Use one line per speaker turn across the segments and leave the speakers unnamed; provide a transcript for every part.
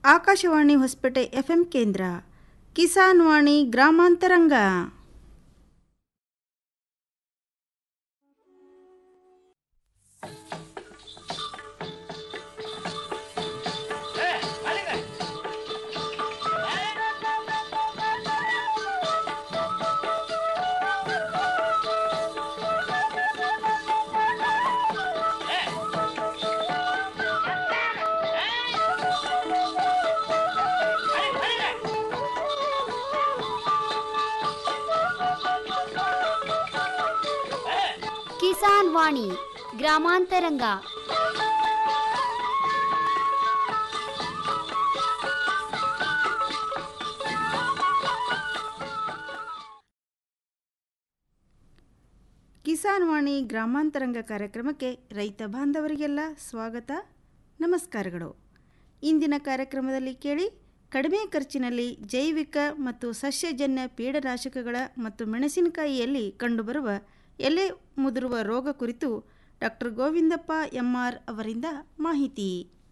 Akashvani Hosapete FM ಕೇಂದ್ರ ಕಿಸಾನ್ ವಾಣಿ ಗ್ರಾಮಾಂತರಂಗ
ಕಿಸಾನ್ ವಾಣಿ ಗ್ರಾಮಾಂತರಂಗ
ಕಿಸಾನ್ ವಾಣಿ ಗ್ರಾಮಾಂತರಂಗ ಕಾರ್ಯಕ್ರಮಕ್ಕೆ ರೈತ ಬಾಂಧವರಿಗೆಲ್ಲ ಸ್ವಾಗತ ನಮಸ್ಕಾರಗಳು ಇಂದಿನ ಕಾರ್ಯಕ್ರಮದಲ್ಲಿ ಕೇಳಿ ಕಡಿಮೆ ಖರ್ಚಿನಲ್ಲಿ ಜೈವಿಕ ಮತ್ತು ಸಸ್ಯಜನ್ಯ ಪೀಡನಾಶಕಗಳ ಮತ್ತು ಮೆಣಸಿನಕಾಯಿಯಲ್ಲಿ ಕಂಡುಬರುವ ಎಲೆ ಮುದುರುವ ರೋಗ ಕುರಿತು ಡಾಕ್ಟರ್ ಗೋವಿಂದಪ್ಪ ಎಂಆರ್ ಅವರಿಂದ ಮಾಹಿತಿ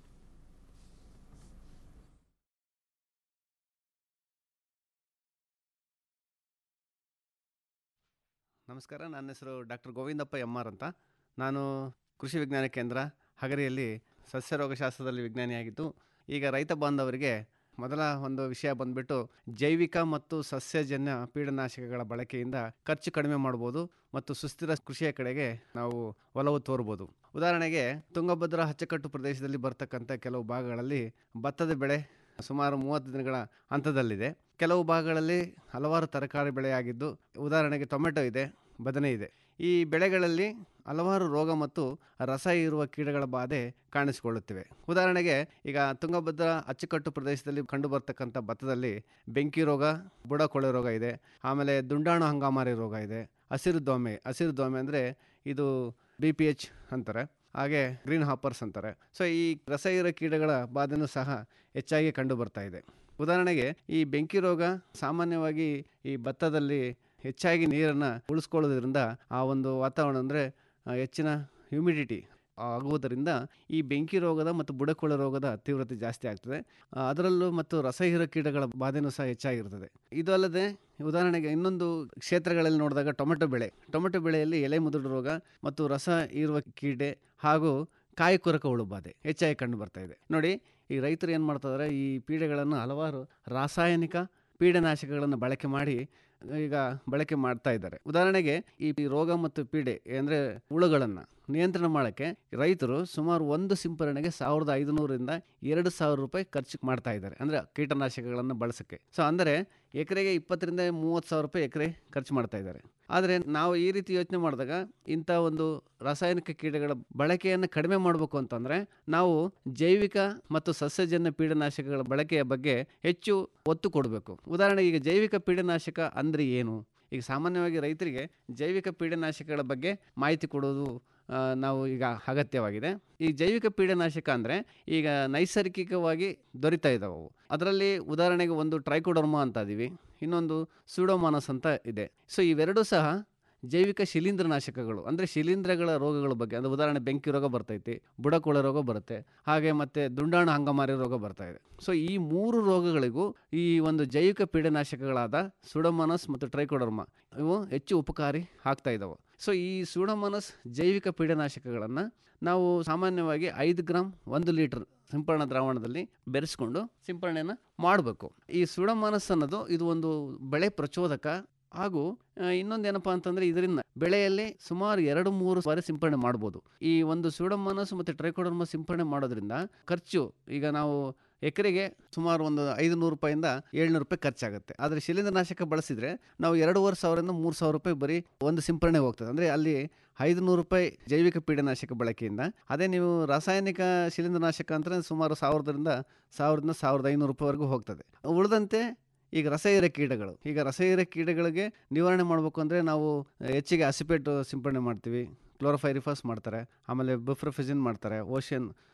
ನಮಸ್ಕಾರ ನನ್ನ ಹೆಸರು ಡಾಕ್ಟರ್ ಗೋವಿಂದಪ್ಪ ಎಮ್ ಆರ್ ಅಂತ ನಾನು ಕೃಷಿ ವಿಜ್ಞಾನ ಕೇಂದ್ರ ಹಗರಿಯಲ್ಲಿ ಸಸ್ಯ ರೋಗಶಾಸ್ತ್ರದಲ್ಲಿ ವಿಜ್ಞಾನಿಯಾಗಿದ್ದು ಈಗ ರೈತ ಬಾಂಧವರಿಗೆ ಮೊದಲ ಒಂದು ವಿಷಯ ಬಂದ್ಬಿಟ್ಟು ಜೈವಿಕ ಮತ್ತು ಸಸ್ಯಜನ್ಯ ಪೀಡನಾಶಕಗಳ ಬಳಕೆಯಿಂದ ಖರ್ಚು ಕಡಿಮೆ ಮಾಡ್ಬೋದು ಮತ್ತು ಸುಸ್ಥಿರ ಕೃಷಿಯ ಕಡೆಗೆ ನಾವು ಒಲವು ತೋರ್ಬೋದು ಉದಾಹರಣೆಗೆ ತುಂಗಭದ್ರಾ ಅಚ್ಚುಕಟ್ಟು ಪ್ರದೇಶದಲ್ಲಿ ಬರ್ತಕ್ಕಂಥ ಕೆಲವು ಭಾಗಗಳಲ್ಲಿ ಭತ್ತದ ಬೆಳೆ ಸುಮಾರು ಮೂವತ್ತು ದಿನಗಳ ಹಂತದಲ್ಲಿದೆ ಕೆಲವು ಭಾಗಗಳಲ್ಲಿ ಹಲವಾರು ತರಕಾರಿ ಬೆಳೆಯಾಗಿದ್ದು ಉದಾಹರಣೆಗೆ ಟೊಮೆಟೊ ಇದೆ ಬದನೆ ಇದೆ ಈ ಬೆಳೆಗಳಲ್ಲಿ ಹಲವಾರು ರೋಗ ಮತ್ತು ರಸ ಇರುವ ಕೀಟಗಳ ಬಾಧೆ ಕಾಣಿಸಿಕೊಳ್ಳುತ್ತಿವೆ ಉದಾಹರಣೆಗೆ ಈಗ ತುಂಗಭದ್ರಾ ಅಚ್ಚುಕಟ್ಟು ಪ್ರದೇಶದಲ್ಲಿ ಕಂಡುಬರ್ತಕ್ಕಂಥ ಭತ್ತದಲ್ಲಿ ಬೆಂಕಿ ರೋಗ ಬುಡ ಕೊಳೆ ರೋಗ ಇದೆ ಆಮೇಲೆ ದುಂಡಾಣು ಹಂಗಾಮಾರಿ ರೋಗ ಇದೆ ಹಸಿರು ದೋಮೆ ಹಸಿರು ದೋಮೆ ಅಂದರೆ ಇದು ಬಿ ಪಿ ಎಚ್ ಅಂತಾರೆ ಹಾಗೆ ಗ್ರೀನ್ ಹಾಪರ್ಸ್ ಅಂತಾರೆ ಸೊ ಈ ರಸ ಇರೋ ಕೀಟಗಳ ಬಾಧೆನೂ ಸಹ ಹೆಚ್ಚಾಗಿ ಕಂಡು ಬರ್ತಾ ಇದೆ ಉದಾಹರಣೆಗೆ ಈ ಬೆಂಕಿ ರೋಗ ಸಾಮಾನ್ಯವಾಗಿ ಈ ಭತ್ತದಲ್ಲಿ ಹೆಚ್ಚಾಗಿ ನೀರನ್ನು ಉಳಿಸ್ಕೊಳ್ಳೋದ್ರಿಂದ ಆ ಒಂದು ವಾತಾವರಣ ಅಂದರೆ ಹೆಚ್ಚಿನ ಹ್ಯುಮಿಡಿಟಿ ಆಗುವುದರಿಂದ ಈ ಬೆಂಕಿ ರೋಗದ ಮತ್ತು ಬುಡಕೊಳೆ ರೋಗದ ತೀವ್ರತೆ ಜಾಸ್ತಿ ಆಗ್ತದೆ ಆ, ಅದರಲ್ಲೂ ಮತ್ತು ರಸಹೀರ ಕೀಟಗಳ ಬಾಧೆನೂ ಸಹ ಹೆಚ್ಚಾಗಿರ್ತದೆ ಇದು ಅಲ್ಲದೆ ಉದಾಹರಣೆಗೆ ಇನ್ನೊಂದು ಕ್ಷೇತ್ರಗಳಲ್ಲಿ ನೋಡಿದಾಗ ಟೊಮೆಟೊ ಬೆಳೆ ಟೊಮೆಟೊ ಬೆಳೆಯಲ್ಲಿ ಎಲೆ ಮುದುಡು ರೋಗ ಮತ್ತು ರಸ ಇರುವ ಕೀಡೆ ಹಾಗೂ ಕಾಯಿ ಕೊರಕ ಹುಳು ಬಾಧೆ ಹೆಚ್ಚಾಗಿ ಕಂಡು ಬರ್ತಾ ಇದೆ ನೋಡಿ ಈ ರೈತರು ಏನು ಮಾಡ್ತಿದ್ದಾರೆ ಈ ಪೀಡೆಗಳನ್ನು ಹಲವಾರು ರಾಸಾಯನಿಕ ಪೀಡನಾಶಕಗಳನ್ನು ಬಳಕೆ ಮಾಡಿ ಈಗ ಬಳಕೆ ಮಾಡ್ತಾ ಇದ್ದಾರೆ ಉದಾಹರಣೆಗೆ ಈ ರೋಗ ಮತ್ತು ಪೀಡೆ ಅಂದರೆ ಹುಳುಗಳನ್ನು ನಿಯಂತ್ರಣ ಮಾಡೋಕ್ಕೆ ರೈತರು ಸುಮಾರು ಒಂದು ಸಿಂಪರಣೆಗೆ ಸಾವಿರದ ಐದುನೂರಿಂದ ಎರಡು ಸಾವಿರ ರೂಪಾಯಿ ಖರ್ಚು ಮಾಡ್ತಾ ಇದ್ದಾರೆ ಅಂದರೆ ಕೀಟನಾಶಕಗಳನ್ನು ಬಳಸೋಕ್ಕೆ ಸೊ ಅಂದರೆ ಎಕರೆಗೆ ಇಪ್ಪತ್ತರಿಂದ ಮೂವತ್ತು ಸಾವಿರ ರೂಪಾಯಿ ಎಕರೆ ಖರ್ಚು ಮಾಡ್ತಾ ಇದ್ದಾರೆ ಆದರೆ ನಾವು ಈ ರೀತಿ ಯೋಚನೆ ಮಾಡಿದಾಗ ಇಂಥ ಒಂದು ರಾಸಾಯನಿಕ ಕೀಟಗಳ ಬಳಕೆಯನ್ನು ಕಡಿಮೆ ಮಾಡಬೇಕು ಅಂತಂದರೆ ನಾವು ಜೈವಿಕ ಮತ್ತು ಸಸ್ಯಜನ್ಯ ಪೀಡನಾಶಕಗಳ ಬಳಕೆಯ ಬಗ್ಗೆ ಹೆಚ್ಚು ಒತ್ತು ಕೊಡಬೇಕು ಉದಾಹರಣೆಗೆ ಈಗ ಜೈವಿಕ ಪೀಡನಾಶಕ ಅಂದರೆ ಏನು ಈಗ ಸಾಮಾನ್ಯವಾಗಿ ರೈತರಿಗೆ ಜೈವಿಕ ಪೀಡನಾಶಕಗಳ ಬಗ್ಗೆ ಮಾಹಿತಿ ಕೊಡೋದು ಆ, ನಾವು ಈಗ ಅಗತ್ಯವಾಗಿದೆ ಈ ಜೈವಿಕ ಪೀಡನಾಶಕ ಅಂದರೆ ಈಗ ನೈಸರ್ಗಿಕವಾಗಿ ದೊರೀತಾ ಇದ್ದಾವೆ ಅವು ಅದರಲ್ಲಿ ಉದಾಹರಣೆಗೆ ಒಂದು ಟ್ರೈಕೋಡರ್ಮಾ ಅಂತ ಇದೀವಿ ಇನ್ನೊಂದು ಸೂಡೋಮಾನಸ್ ಅಂತ ಇದೆ ಸೊ ಇವೆರಡೂ ಸಹ ಜೈವಿಕ ಶಿಲೀಂಧ್ರನಾಶಕಗಳು ಅಂದರೆ ಶಿಲೀಂಧ್ರಗಳ ರೋಗಗಳ ಬಗ್ಗೆ ಅಂದರೆ ಉದಾಹರಣೆ ಬೆಂಕಿ ರೋಗ ಬರ್ತೈತಿ ಬುಡಕೊಳೆ ರೋಗ ಬರುತ್ತೆ ಹಾಗೆ ಮತ್ತು ದುಂಡಾಣು ಹಂಗಮಾರಿ ರೋಗ ಬರ್ತಾ ಇದೆ ಸೊ ಈ ಮೂರು ರೋಗಗಳಿಗೂ ಈ ಒಂದು ಜೈವಿಕ ಪೀಡನಾಶಕಗಳಾದ ಸುಡೋಮನಸ್ ಮತ್ತು ಟ್ರೈಕೋಡರ್ಮಾ ಇವು ಹೆಚ್ಚು ಉಪಕಾರಿ ಆಗ್ತಾ ಇದ್ದಾವೆ ಸೊ ಈ ಸೂಡೋಮನಸ್ ಜೈವಿಕ ಪೀಡನಾಶಕಗಳನ್ನು ನಾವು ಸಾಮಾನ್ಯವಾಗಿ ಐದು ಗ್ರಾಮ್ ಒಂದು ಲೀಟರ್ ಸಿಂಪರಣಾ ದ್ರಾವಣದಲ್ಲಿ ಬೆರೆಸ್ಕೊಂಡು ಸಿಂಪರಣೆಯನ್ನು ಮಾಡಬೇಕು ಈ ಸೂಡೋಮನಸ್ ಅನ್ನೋದು ಇದು ಒಂದು ಬೆಳೆ ಪ್ರಚೋದಕ ಹಾಗೂ ಆ, ಇನ್ನೊಂದೇನಪ್ಪ ಅಂತಂದರೆ ಇದರಿಂದ ಬೆಳೆಯಲ್ಲಿ ಸುಮಾರು ಎರಡು ಮೂರು ಬಾರಿ ಸಿಂಪರಣೆ ಮಾಡ್ಬೋದು ಈ ಒಂದು ಸೂಡೋಮನಸ್ ಮತ್ತು ಟ್ರೈಕೋಡರ್ಮ ಸಿಂಪರಣೆ ಮಾಡೋದ್ರಿಂದ ಖರ್ಚು ಈಗ ನಾವು ಎಕರೆಗೆ ಸುಮಾರು ಒಂದು ಐದು ನೂರು ರೂಪಾಯಿಂದ ಏಳ್ನೂರು ರೂಪಾಯಿ ಖರ್ಚಾಗುತ್ತೆ ಆದರೆ ಶಿಲೀಂಧ್ರನಾಶಕ ಬಳಸಿದರೆ ನಾವು ಎರಡೂವರೆ ಸಾವಿರದಿಂದ ಮೂರು ಸಾವಿರ ರೂಪಾಯಿ ಬರೀ ಒಂದು ಸಿಂಪರಣೆ ಹೋಗ್ತದೆ ಅಂದರೆ ಅಲ್ಲಿ ಐದು ನೂರು ರೂಪಾಯಿ ಜೈವಿಕ ಪೀಡನಾಶಕ ಬಳಕೆಯಿಂದ ಅದೇ ನೀವು ರಾಸಾಯನಿಕ ಶಿಲೀಂಧ್ರನಾಶಕ ಅಂದರೆ ಸುಮಾರು ಸಾವಿರದಿಂದ ಸಾವಿರದಿಂದ ಸಾವಿರದ ಐನೂರು ರೂಪಾಯಿವರೆಗೂ ಹೋಗ್ತದೆ ಉಳಿದಂತೆ ಈಗ ರಸಹೀರ ಕೀಟಗಳು ಈಗ ರಸಹೀರ ಕೀಟಗಳಿಗೆ ನಿವಾರಣೆ ಮಾಡಬೇಕು ಅಂದರೆ ನಾವು ಹೆಚ್ಚಿಗೆ ಅಸಿಪೇಟ್ ಸಿಂಪರಣೆ ಮಾಡ್ತೀವಿ ಕ್ಲೋರೋಫೈರಿಫಾಸ್ ಮಾಡ್ತಾರೆ ಆಮೇಲೆ ಬುಫ್ರಫಿಜಿನ್ ಮಾಡ್ತಾರೆ ಓಷನ್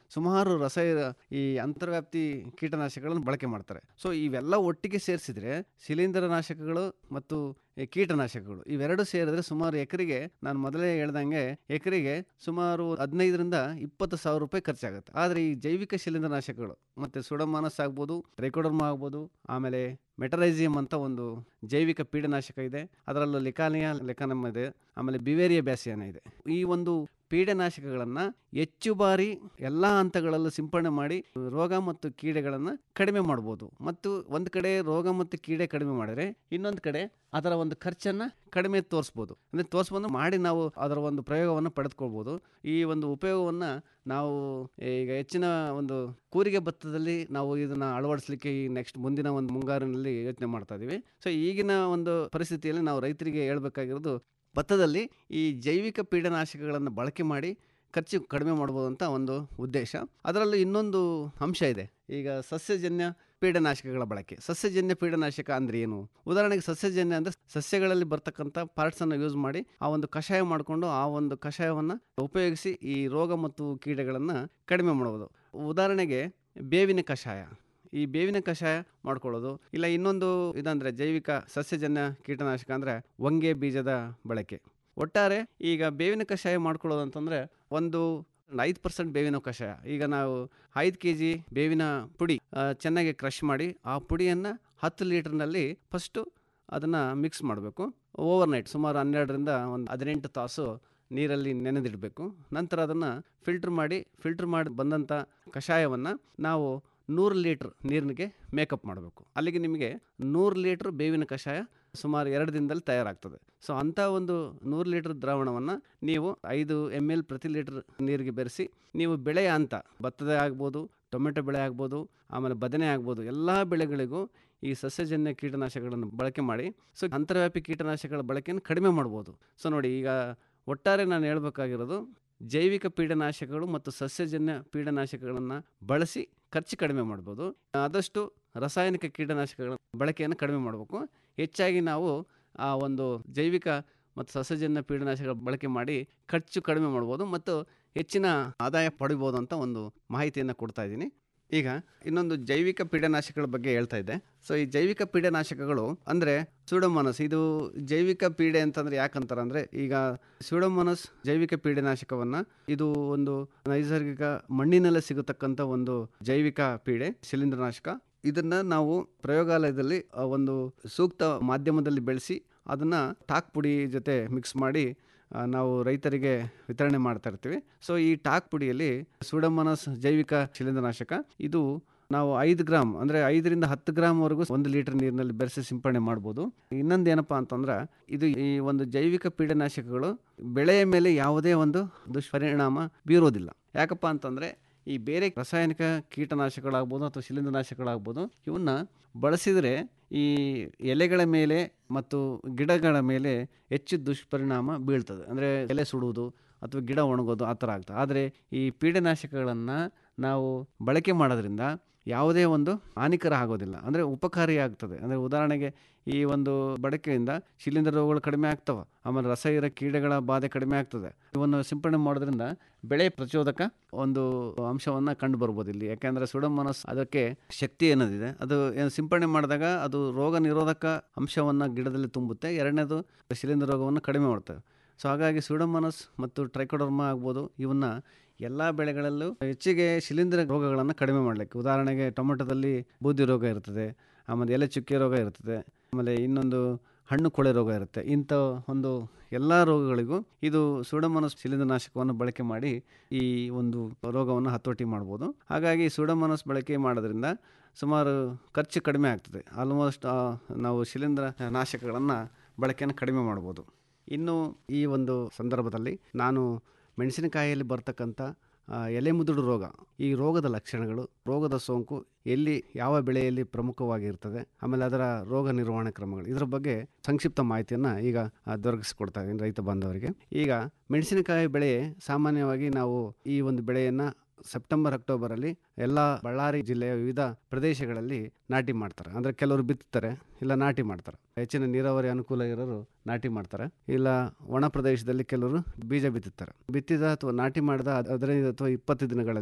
ಸುಮಾರು ರಸ ಈ ಅಂತರ್ವ್ಯಾಪ್ತಿ ಕೀಟನಾಶಕಗಳನ್ನು ಬಳಕೆ ಮಾಡ್ತಾರೆ ಸೊ ಇವೆಲ್ಲ ಒಟ್ಟಿಗೆ ಸೇರಿಸಿದ್ರೆ ಶಿಲೀಂಧ್ರನಾಶಕಗಳು ಮತ್ತು ಈ ಕೀಟನಾಶಕಗಳು ಇವೆರಡು ಸೇರಿದ್ರೆ ಸುಮಾರು ಎಕರೆಗೆ ನಾನು ಮೊದಲೇ ಹೇಳ್ದಂಗೆ ಎಕರೆಗೆ ಸುಮಾರು ಹದಿನೈದರಿಂದ ಇಪ್ಪತ್ತು ಸಾವಿರ ರೂಪಾಯಿ ಖರ್ಚಾಗುತ್ತೆ ಆದರೆ ಈ ಜೈವಿಕ ಶಿಲೀಂಧ್ರನಾಶಕಗಳು ಮತ್ತು ಸುಡಮಾನಸ್ ಆಗ್ಬೋದು ಟ್ರೈಕೋಡರ್ಮ ಆಗ್ಬೋದು ಆಮೇಲೆ ಮೆಟರೈಸಿಯಂ ಅಂತ ಒಂದು ಜೈವಿಕ ಪೀಡನಾಶಕ ಇದೆ ಅದರಲ್ಲೂ ಲಿಕಾನಿಯಾ ಲೆಕಾನಮ್ ಇದೆ ಆಮೇಲೆ ಬಿವೇರಿಯಾ ಬ್ಯಾಸಿಯಾನ ಇದೆ ಈ ಒಂದು ಪೀಡನಾಶಕಗಳನ್ನು ಹೆಚ್ಚು ಬಾರಿ ಎಲ್ಲ ಹಂತಗಳಲ್ಲೂ ಸಿಂಪಡಣೆ ಮಾಡಿ ರೋಗ ಮತ್ತು ಕೀಡೆಗಳನ್ನು ಕಡಿಮೆ ಮಾಡ್ಬೋದು ಮತ್ತು ಒಂದು ಕಡೆ ರೋಗ ಮತ್ತು ಕೀಡೆ ಕಡಿಮೆ ಮಾಡಿದ್ರೆ ಇನ್ನೊಂದು ಕಡೆ ಅದರ ಒಂದು ಖರ್ಚನ್ನು ಕಡಿಮೆ ತೋರಿಸ್ಬೋದು ಅಂದರೆ ತೋರಿಸ್ಬೋದು ಮಾಡಿ ನಾವು ಅದರ ಒಂದು ಪ್ರಯೋಗವನ್ನು ಪಡೆದುಕೊಳ್ಬೋದು ಈ ಒಂದು ಉಪಯೋಗವನ್ನು ನಾವು ಈಗ ಹೆಚ್ಚಿನ ಒಂದು ಕೂರಿಗೆ ಭತ್ತದಲ್ಲಿ ನಾವು ಇದನ್ನು ಅಳವಡಿಸಲಿಕ್ಕೆ ಈ ನೆಕ್ಸ್ಟ್ ಮುಂದಿನ ಒಂದು ಮುಂಗಾರಿನಲ್ಲಿ ಯೋಚನೆ ಮಾಡ್ತಾ ಇದ್ದೀವಿ ಸೊ ಈಗಿನ ಒಂದು ಪರಿಸ್ಥಿತಿಯಲ್ಲಿ ನಾವು ರೈತರಿಗೆ ಹೇಳ್ಬೇಕಾಗಿರೋದು ಭತ್ತದಲ್ಲಿ ಈ ಜೈವಿಕ ಪೀಡನಾಶಕಗಳನ್ನು ಬಳಕೆ ಮಾಡಿ ಖರ್ಚು ಕಡಿಮೆ ಮಾಡ್ಬೋದು ಅಂತ ಒಂದು ಉದ್ದೇಶ ಅದರಲ್ಲೂ ಇನ್ನೊಂದು ಅಂಶ ಇದೆ ಈಗ ಸಸ್ಯಜನ್ಯ ಪೀಡನಾಶಕಗಳ ಬಳಕೆ ಸಸ್ಯಜನ್ಯ ಪೀಡನಾಶಕ ಅಂದರೆ ಏನು ಉದಾಹರಣೆಗೆ ಸಸ್ಯಜನ್ಯ ಅಂದರೆ ಸಸ್ಯಗಳಲ್ಲಿ ಬರ್ತಕ್ಕಂಥ ಪಾರ್ಟ್ಸನ್ನು ಯೂಸ್ ಮಾಡಿ ಆ ಒಂದು ಕಷಾಯ ಮಾಡಿಕೊಂಡು ಆ ಒಂದು ಕಷಾಯವನ್ನು ಉಪಯೋಗಿಸಿ ಈ ರೋಗ ಮತ್ತು ಕೀಡೆಗಳನ್ನು ಕಡಿಮೆ ಮಾಡ್ಬೋದು ಉದಾಹರಣೆಗೆ ಬೇವಿನ ಕಷಾಯ ಈ ಬೇವಿನ ಕಷಾಯ ಮಾಡ್ಕೊಳ್ಳೋದು ಇಲ್ಲ ಇನ್ನೊಂದು ಇದಂದರೆ ಜೈವಿಕ ಸಸ್ಯಜನ್ಯ ಕೀಟನಾಶಕ ಅಂದರೆ ಹೊಂಗೆ ಬೀಜದ ಬಳಕೆ ಒಟ್ಟಾರೆ ಈಗ ಬೇವಿನ ಕಷಾಯ ಮಾಡ್ಕೊಳ್ಳೋದು ಅಂತಂದರೆ ಒಂದು ಐದು ಪರ್ಸೆಂಟ್ ಬೇವಿನ ಕಷಾಯ ಈಗ ನಾವು ಐದು ಕೆ ಜಿ ಬೇವಿನ ಪುಡಿ ಆ, ಚೆನ್ನಾಗಿ ಕ್ರಷ್ ಮಾಡಿ ಆ ಪುಡಿಯನ್ನು ಹತ್ತು ಲೀಟ್ರ್ನಲ್ಲಿ ಫಸ್ಟು ಅದನ್ನು ಮಿಕ್ಸ್ ಮಾಡಬೇಕು ಓವರ್ ನೈಟ್ ಸುಮಾರು ಹನ್ನೆರಡರಿಂದ ಒಂದು ಹದಿನೆಂಟು ತಾಸು ನೀರಲ್ಲಿ ನೆನೆದಿಡಬೇಕು ನಂತರ ಅದನ್ನು ಫಿಲ್ಟ್ರ್ ಮಾಡಿ ಫಿಲ್ಟ್ರ್ ಮಾಡಿ ಬಂದಂಥ ಕಷಾಯವನ್ನು ನಾವು ನೂರು ಲೀಟ್ರ್ ನೀರಿನಿಗೆ ಮೇಕಪ್ ಮಾಡಬೇಕು ಅಲ್ಲಿಗೆ ನಿಮಗೆ ನೂರು ಲೀಟ್ರ್ ಬೇವಿನ ಕಷಾಯ ಸುಮಾರು ಎರಡು ದಿನದಲ್ಲಿ ತಯಾರಾಗ್ತದೆ ಸೊ ಅಂಥ ಒಂದು ನೂರು ಲೀಟ್ರ್ ದ್ರಾವಣವನ್ನು ನೀವು ಐದು ಎಮ್ ಎಲ್ ಪ್ರತಿ ಲೀಟ್ರ್ ನೀರಿಗೆ ಬೆರೆಸಿ ನೀವು ಬೆಳೆಯ ಹಂತ ಭತ್ತದ ಆಗ್ಬೋದು ಟೊಮೆಟೊ ಬೆಳೆ ಆಗ್ಬೋದು ಆಮೇಲೆ ಬದನೆ ಆಗ್ಬೋದು ಎಲ್ಲ ಬೆಳೆಗಳಿಗೂ ಈ ಸಸ್ಯಜನ್ಯ ಕೀಟನಾಶಕಗಳನ್ನು ಬಳಕೆ ಮಾಡಿ ಸೊ ಅಂತರ್ವ್ಯಾಪಿ ಕೀಟನಾಶಕಗಳ ಬಳಕೆಯನ್ನು ಕಡಿಮೆ ಮಾಡ್ಬೋದು ಸೊ ನೋಡಿ ಈಗ ಒಟ್ಟಾರೆ ನಾನು ಹೇಳ್ಬೇಕಾಗಿರೋದು ಜೈವಿಕ ಪೀಡನಾಶಕಗಳು ಮತ್ತು ಸಸ್ಯಜನ್ಯ ಪೀಡನಾಶಕಗಳನ್ನು ಬಳಸಿ ಖರ್ಚು ಕಡಿಮೆ ಮಾಡ್ಬೋದು ಆದಷ್ಟು ರಾಸಾಯನಿಕ ಕೀಟನಾಶಕಗಳ ಬಳಕೆಯನ್ನು ಕಡಿಮೆ ಮಾಡಬೇಕು ಹೆಚ್ಚಾಗಿ ನಾವು ಆ ಒಂದು ಜೈವಿಕ ಮತ್ತು ಸಸ್ಯಜನ್ಯ ಪೀಡನಾಶಕಗಳ ಬಳಕೆ ಮಾಡಿ ಖರ್ಚು ಕಡಿಮೆ ಮಾಡ್ಬೋದು ಮತ್ತು ಹೆಚ್ಚಿನ ಆದಾಯ ಪಡಿಬೋದು ಅಂತ ಒಂದು ಮಾಹಿತಿಯನ್ನು ಕೊಡ್ತಾ ಇದ್ದೀನಿ ಈಗ ಇನ್ನೊಂದು ಜೈವಿಕ ಪೀಡನಾಶಕಗಳ ಬಗ್ಗೆ ಹೇಳ್ತಾ ಇದ್ದೆ ಸೊ ಈ ಜೈವಿಕ ಪೀಡನಾಶಕಗಳು ಅಂದರೆ ಸ್ಯೂಡೋಮೋನಸ್ ಇದು ಜೈವಿಕ ಪೀಡೆ ಅಂತಂದ್ರೆ ಯಾಕಂತಾರೆ ಅಂದರೆ ಈಗ ಸ್ಯೂಡೋಮೋನಸ್ ಜೈವಿಕ ಪೀಡನಾಶಕವನ್ನು ಇದು ಒಂದು ನೈಸರ್ಗಿಕ ಮಣ್ಣಿನಲ್ಲೇ ಸಿಗತಕ್ಕಂಥ ಒಂದು ಜೈವಿಕ ಪೀಡೆ ಶಿಲೀಂಧ್ರನಾಶಕ ಇದನ್ನ ನಾವು ಪ್ರಯೋಗಾಲಯದಲ್ಲಿ ಆ, ಒಂದು ಸೂಕ್ತ ಮಾಧ್ಯಮದಲ್ಲಿ ಬೆಳೆಸಿ ಅದನ್ನು ಟಾಕ್ ಪುಡಿ ಜೊತೆ ಮಿಕ್ಸ್ ಮಾಡಿ ಆ, ನಾವು ರೈತರಿಗೆ ವಿತರಣೆ ಮಾಡ್ತಾ ಇರ್ತೀವಿ ಸೊ ಈ ಟಾಕ್ ಪುಡಿಯಲ್ಲಿ ಸುಡಮನಸ್ ಜೈವಿಕ ಶಿಲೀಂಧ್ರನಾಶಕ ಇದು ನಾವು ಐದು ಗ್ರಾಮ್ ಅಂದರೆ ಐದರಿಂದ ಹತ್ತು ಗ್ರಾಮ್ವರೆಗೂ ಒಂದು ಲೀಟರ್ ನೀರಿನಲ್ಲಿ ಬೆರೆಸಿ ಸಿಂಪಡಣೆ ಮಾಡ್ಬೋದು ಇನ್ನೊಂದು ಏನಪ್ಪ ಅಂತಂದ್ರೆ ಇದು ಈ ಒಂದು ಜೈವಿಕ ಪೀಡನಾಶಕಗಳು ಬೆಳೆಯ ಮೇಲೆ ಯಾವುದೇ ಒಂದು ದುಷ್ಪರಿಣಾಮ ಬೀರೋದಿಲ್ಲ ಯಾಕಪ್ಪ ಅಂತಂದರೆ ಈ ಬೇರೆ ರಾಸಾಯನಿಕ ಕೀಟನಾಶಕಗಳಾಗ್ಬೋದು ಅಥವಾ ಶಿಲೀಂಧ್ರನಾಶಕಗಳಾಗ್ಬೋದು ಇವನ್ನ ಬಳಸಿದರೆ ಈ ಎಲೆಗಳ ಮೇಲೆ ಮತ್ತು ಗಿಡಗಳ ಮೇಲೆ ಹೆಚ್ಚು ದುಷ್ಪರಿಣಾಮ ಬೀಳ್ತದೆ ಅಂದರೆ ಎಲೆ ಸುಡುವುದು ಅಥವಾ ಗಿಡ ಒಣಗೋದು ಆ ಥರ ಆಗ್ತದೆ ಆದರೆ ಈ ಪೀಡನಾಶಕಗಳನ್ನು ನಾವು ಬಳಕೆ ಮಾಡೋದ್ರಿಂದ ಯಾವುದೇ ಒಂದು ಹಾನಿಕರ ಆಗೋದಿಲ್ಲ ಅಂದರೆ ಉಪಕಾರಿ ಆಗ್ತದೆ ಅಂದರೆ ಉದಾಹರಣೆಗೆ ಈ ಒಂದು ಬಳಕೆಯಿಂದ ಶಿಲೀಂಧ್ರ ರೋಗಗಳು ಕಡಿಮೆ ಆಗ್ತವೆ ಆಮೇಲೆ ರಸ ಇರೋ ಕೀಡೆಗಳ ಬಾಧೆ ಕಡಿಮೆ ಆಗ್ತದೆ ಇವನ್ನು ಸಿಂಪಡಣೆ ಮಾಡೋದ್ರಿಂದ ಬೆಳೆ ಪ್ರಚೋದಕ ಒಂದು ಅಂಶವನ್ನು ಕಂಡು ಬರ್ಬೋದು ಇಲ್ಲಿ ಯಾಕೆಂದರೆ ಸುಡಮನಸ್ ಅದಕ್ಕೆ ಶಕ್ತಿ ಏನದಿದೆ ಅದು ಏನು ಸಿಂಪಡಣೆ ಮಾಡಿದಾಗ ಅದು ರೋಗ ನಿರೋಧಕ ಅಂಶವನ್ನು ಗಿಡದಲ್ಲಿ ತುಂಬುತ್ತೆ ಎರಡನೇದು ಶಿಲೀಂಧ್ರ ರೋಗವನ್ನು ಕಡಿಮೆ ಮಾಡ್ತವೆ ಸೊ ಹಾಗಾಗಿ ಸುಡಮನಸ್ ಮತ್ತು ಟ್ರೈಕೋಡರ್ಮಾ ಆಗ್ಬೋದು ಇವನ್ನ ಎಲ್ಲ ಬೆಳೆಗಳಲ್ಲೂ ಹೆಚ್ಚಿಗೆ ಶಿಲೀಂಧ್ರ ರೋಗಗಳನ್ನು ಕಡಿಮೆ ಮಾಡಲಿಕ್ಕೆ ಉದಾಹರಣೆಗೆ ಟೊಮೆಟೊದಲ್ಲಿ ಬೂದಿ ರೋಗ ಇರ್ತದೆ ಆಮೇಲೆ ಎಲೆ ಚುಕ್ಕೆ ರೋಗ ಇರ್ತದೆ ಆಮೇಲೆ ಇನ್ನೊಂದು ಹಣ್ಣು ಕೊಳೆ ರೋಗ ಇರುತ್ತೆ ಇಂಥ ಒಂದು ಎಲ್ಲ ರೋಗಗಳಿಗೂ ಇದು ಸುಡಮನಸ್ ಶಿಲೀಂಧ್ರನಾಶಕವನ್ನು ಬಳಕೆ ಮಾಡಿ ಈ ಒಂದು ರೋಗವನ್ನು ಹತೋಟಿ ಮಾಡ್ಬೋದು ಹಾಗಾಗಿ ಸುಡಮನಸ್ ಬಳಕೆ ಮಾಡೋದ್ರಿಂದ ಸುಮಾರು ಖರ್ಚು ಕಡಿಮೆ ಆಗ್ತದೆ ಆಲ್ಮೋಸ್ಟ್ ನಾವು ಶಿಲೀಂಧ್ರ ನಾಶಕಗಳನ್ನು ಬಳಕೆಯನ್ನು ಕಡಿಮೆ ಮಾಡ್ಬೋದು ಇನ್ನು ಈ ಒಂದು ಸಂದರ್ಭದಲ್ಲಿ ನಾನು ಮೆಣಸಿನಕಾಯಿಯಲ್ಲಿ ಬರ್ತಕ್ಕಂಥ ಆ, ಎಲೆ ಮುದುಡು ರೋಗ ಈ ರೋಗದ ಲಕ್ಷಣಗಳು ರೋಗದ ಸೋಂಕು ಎಲ್ಲಿ ಯಾವ ಬೆಳೆಯಲ್ಲಿ ಪ್ರಮುಖವಾಗಿರ್ತದೆ ಆಮೇಲೆ ಅದರ ರೋಗ ನಿರ್ವಹಣೆ ಕ್ರಮಗಳು ಇದರ ಬಗ್ಗೆ ಸಂಕ್ಷಿಪ್ತ ಮಾಹಿತಿಯನ್ನು ಈಗ ಆ, ದೊರಕಿಸಿಕೊಡ್ತಾ ಇದ್ದೀನಿ ರೈತ ಬಾಂಧವರಿಗೆ ಈಗ ಮೆಣಸಿನಕಾಯಿ ಬೆಳೆ ಸಾಮಾನ್ಯವಾಗಿ ನಾವು ಈ ಒಂದು ಬೆಳೆಯನ್ನು ಸೆಪ್ಟೆಂಬರ್ ಅಕ್ಟೋಬರಲ್ಲಿ ಎಲ್ಲ ಬಳ್ಳಾರಿ ಜಿಲ್ಲೆಯ ವಿವಿಧ ಪ್ರದೇಶಗಳಲ್ಲಿ ನಾಟಿ ಮಾಡ್ತಾರೆ ಅಂದರೆ ಕೆಲವರು ಬಿತ್ತುತ್ತಾರೆ ಇಲ್ಲ ನಾಟಿ ಮಾಡ್ತಾರೆ ಹೆಚ್ಚಿನ ನೀರಾವರಿ ಅನುಕೂಲ ಇರೋರು ನಾಟಿ ಮಾಡ್ತಾರೆ ಇಲ್ಲ ಒಣ ಪ್ರದೇಶದಲ್ಲಿ ಕೆಲವರು ಬೀಜ ಬಿತ್ತುತ್ತಾರೆ ಬಿತ್ತಿದ ಅಥವಾ ನಾಟಿ ಮಾಡಿದ ಹದಿನೈದು ಅಥವಾ ಇಪ್ಪತ್ತು ದಿನಗಳಲ್ಲಿ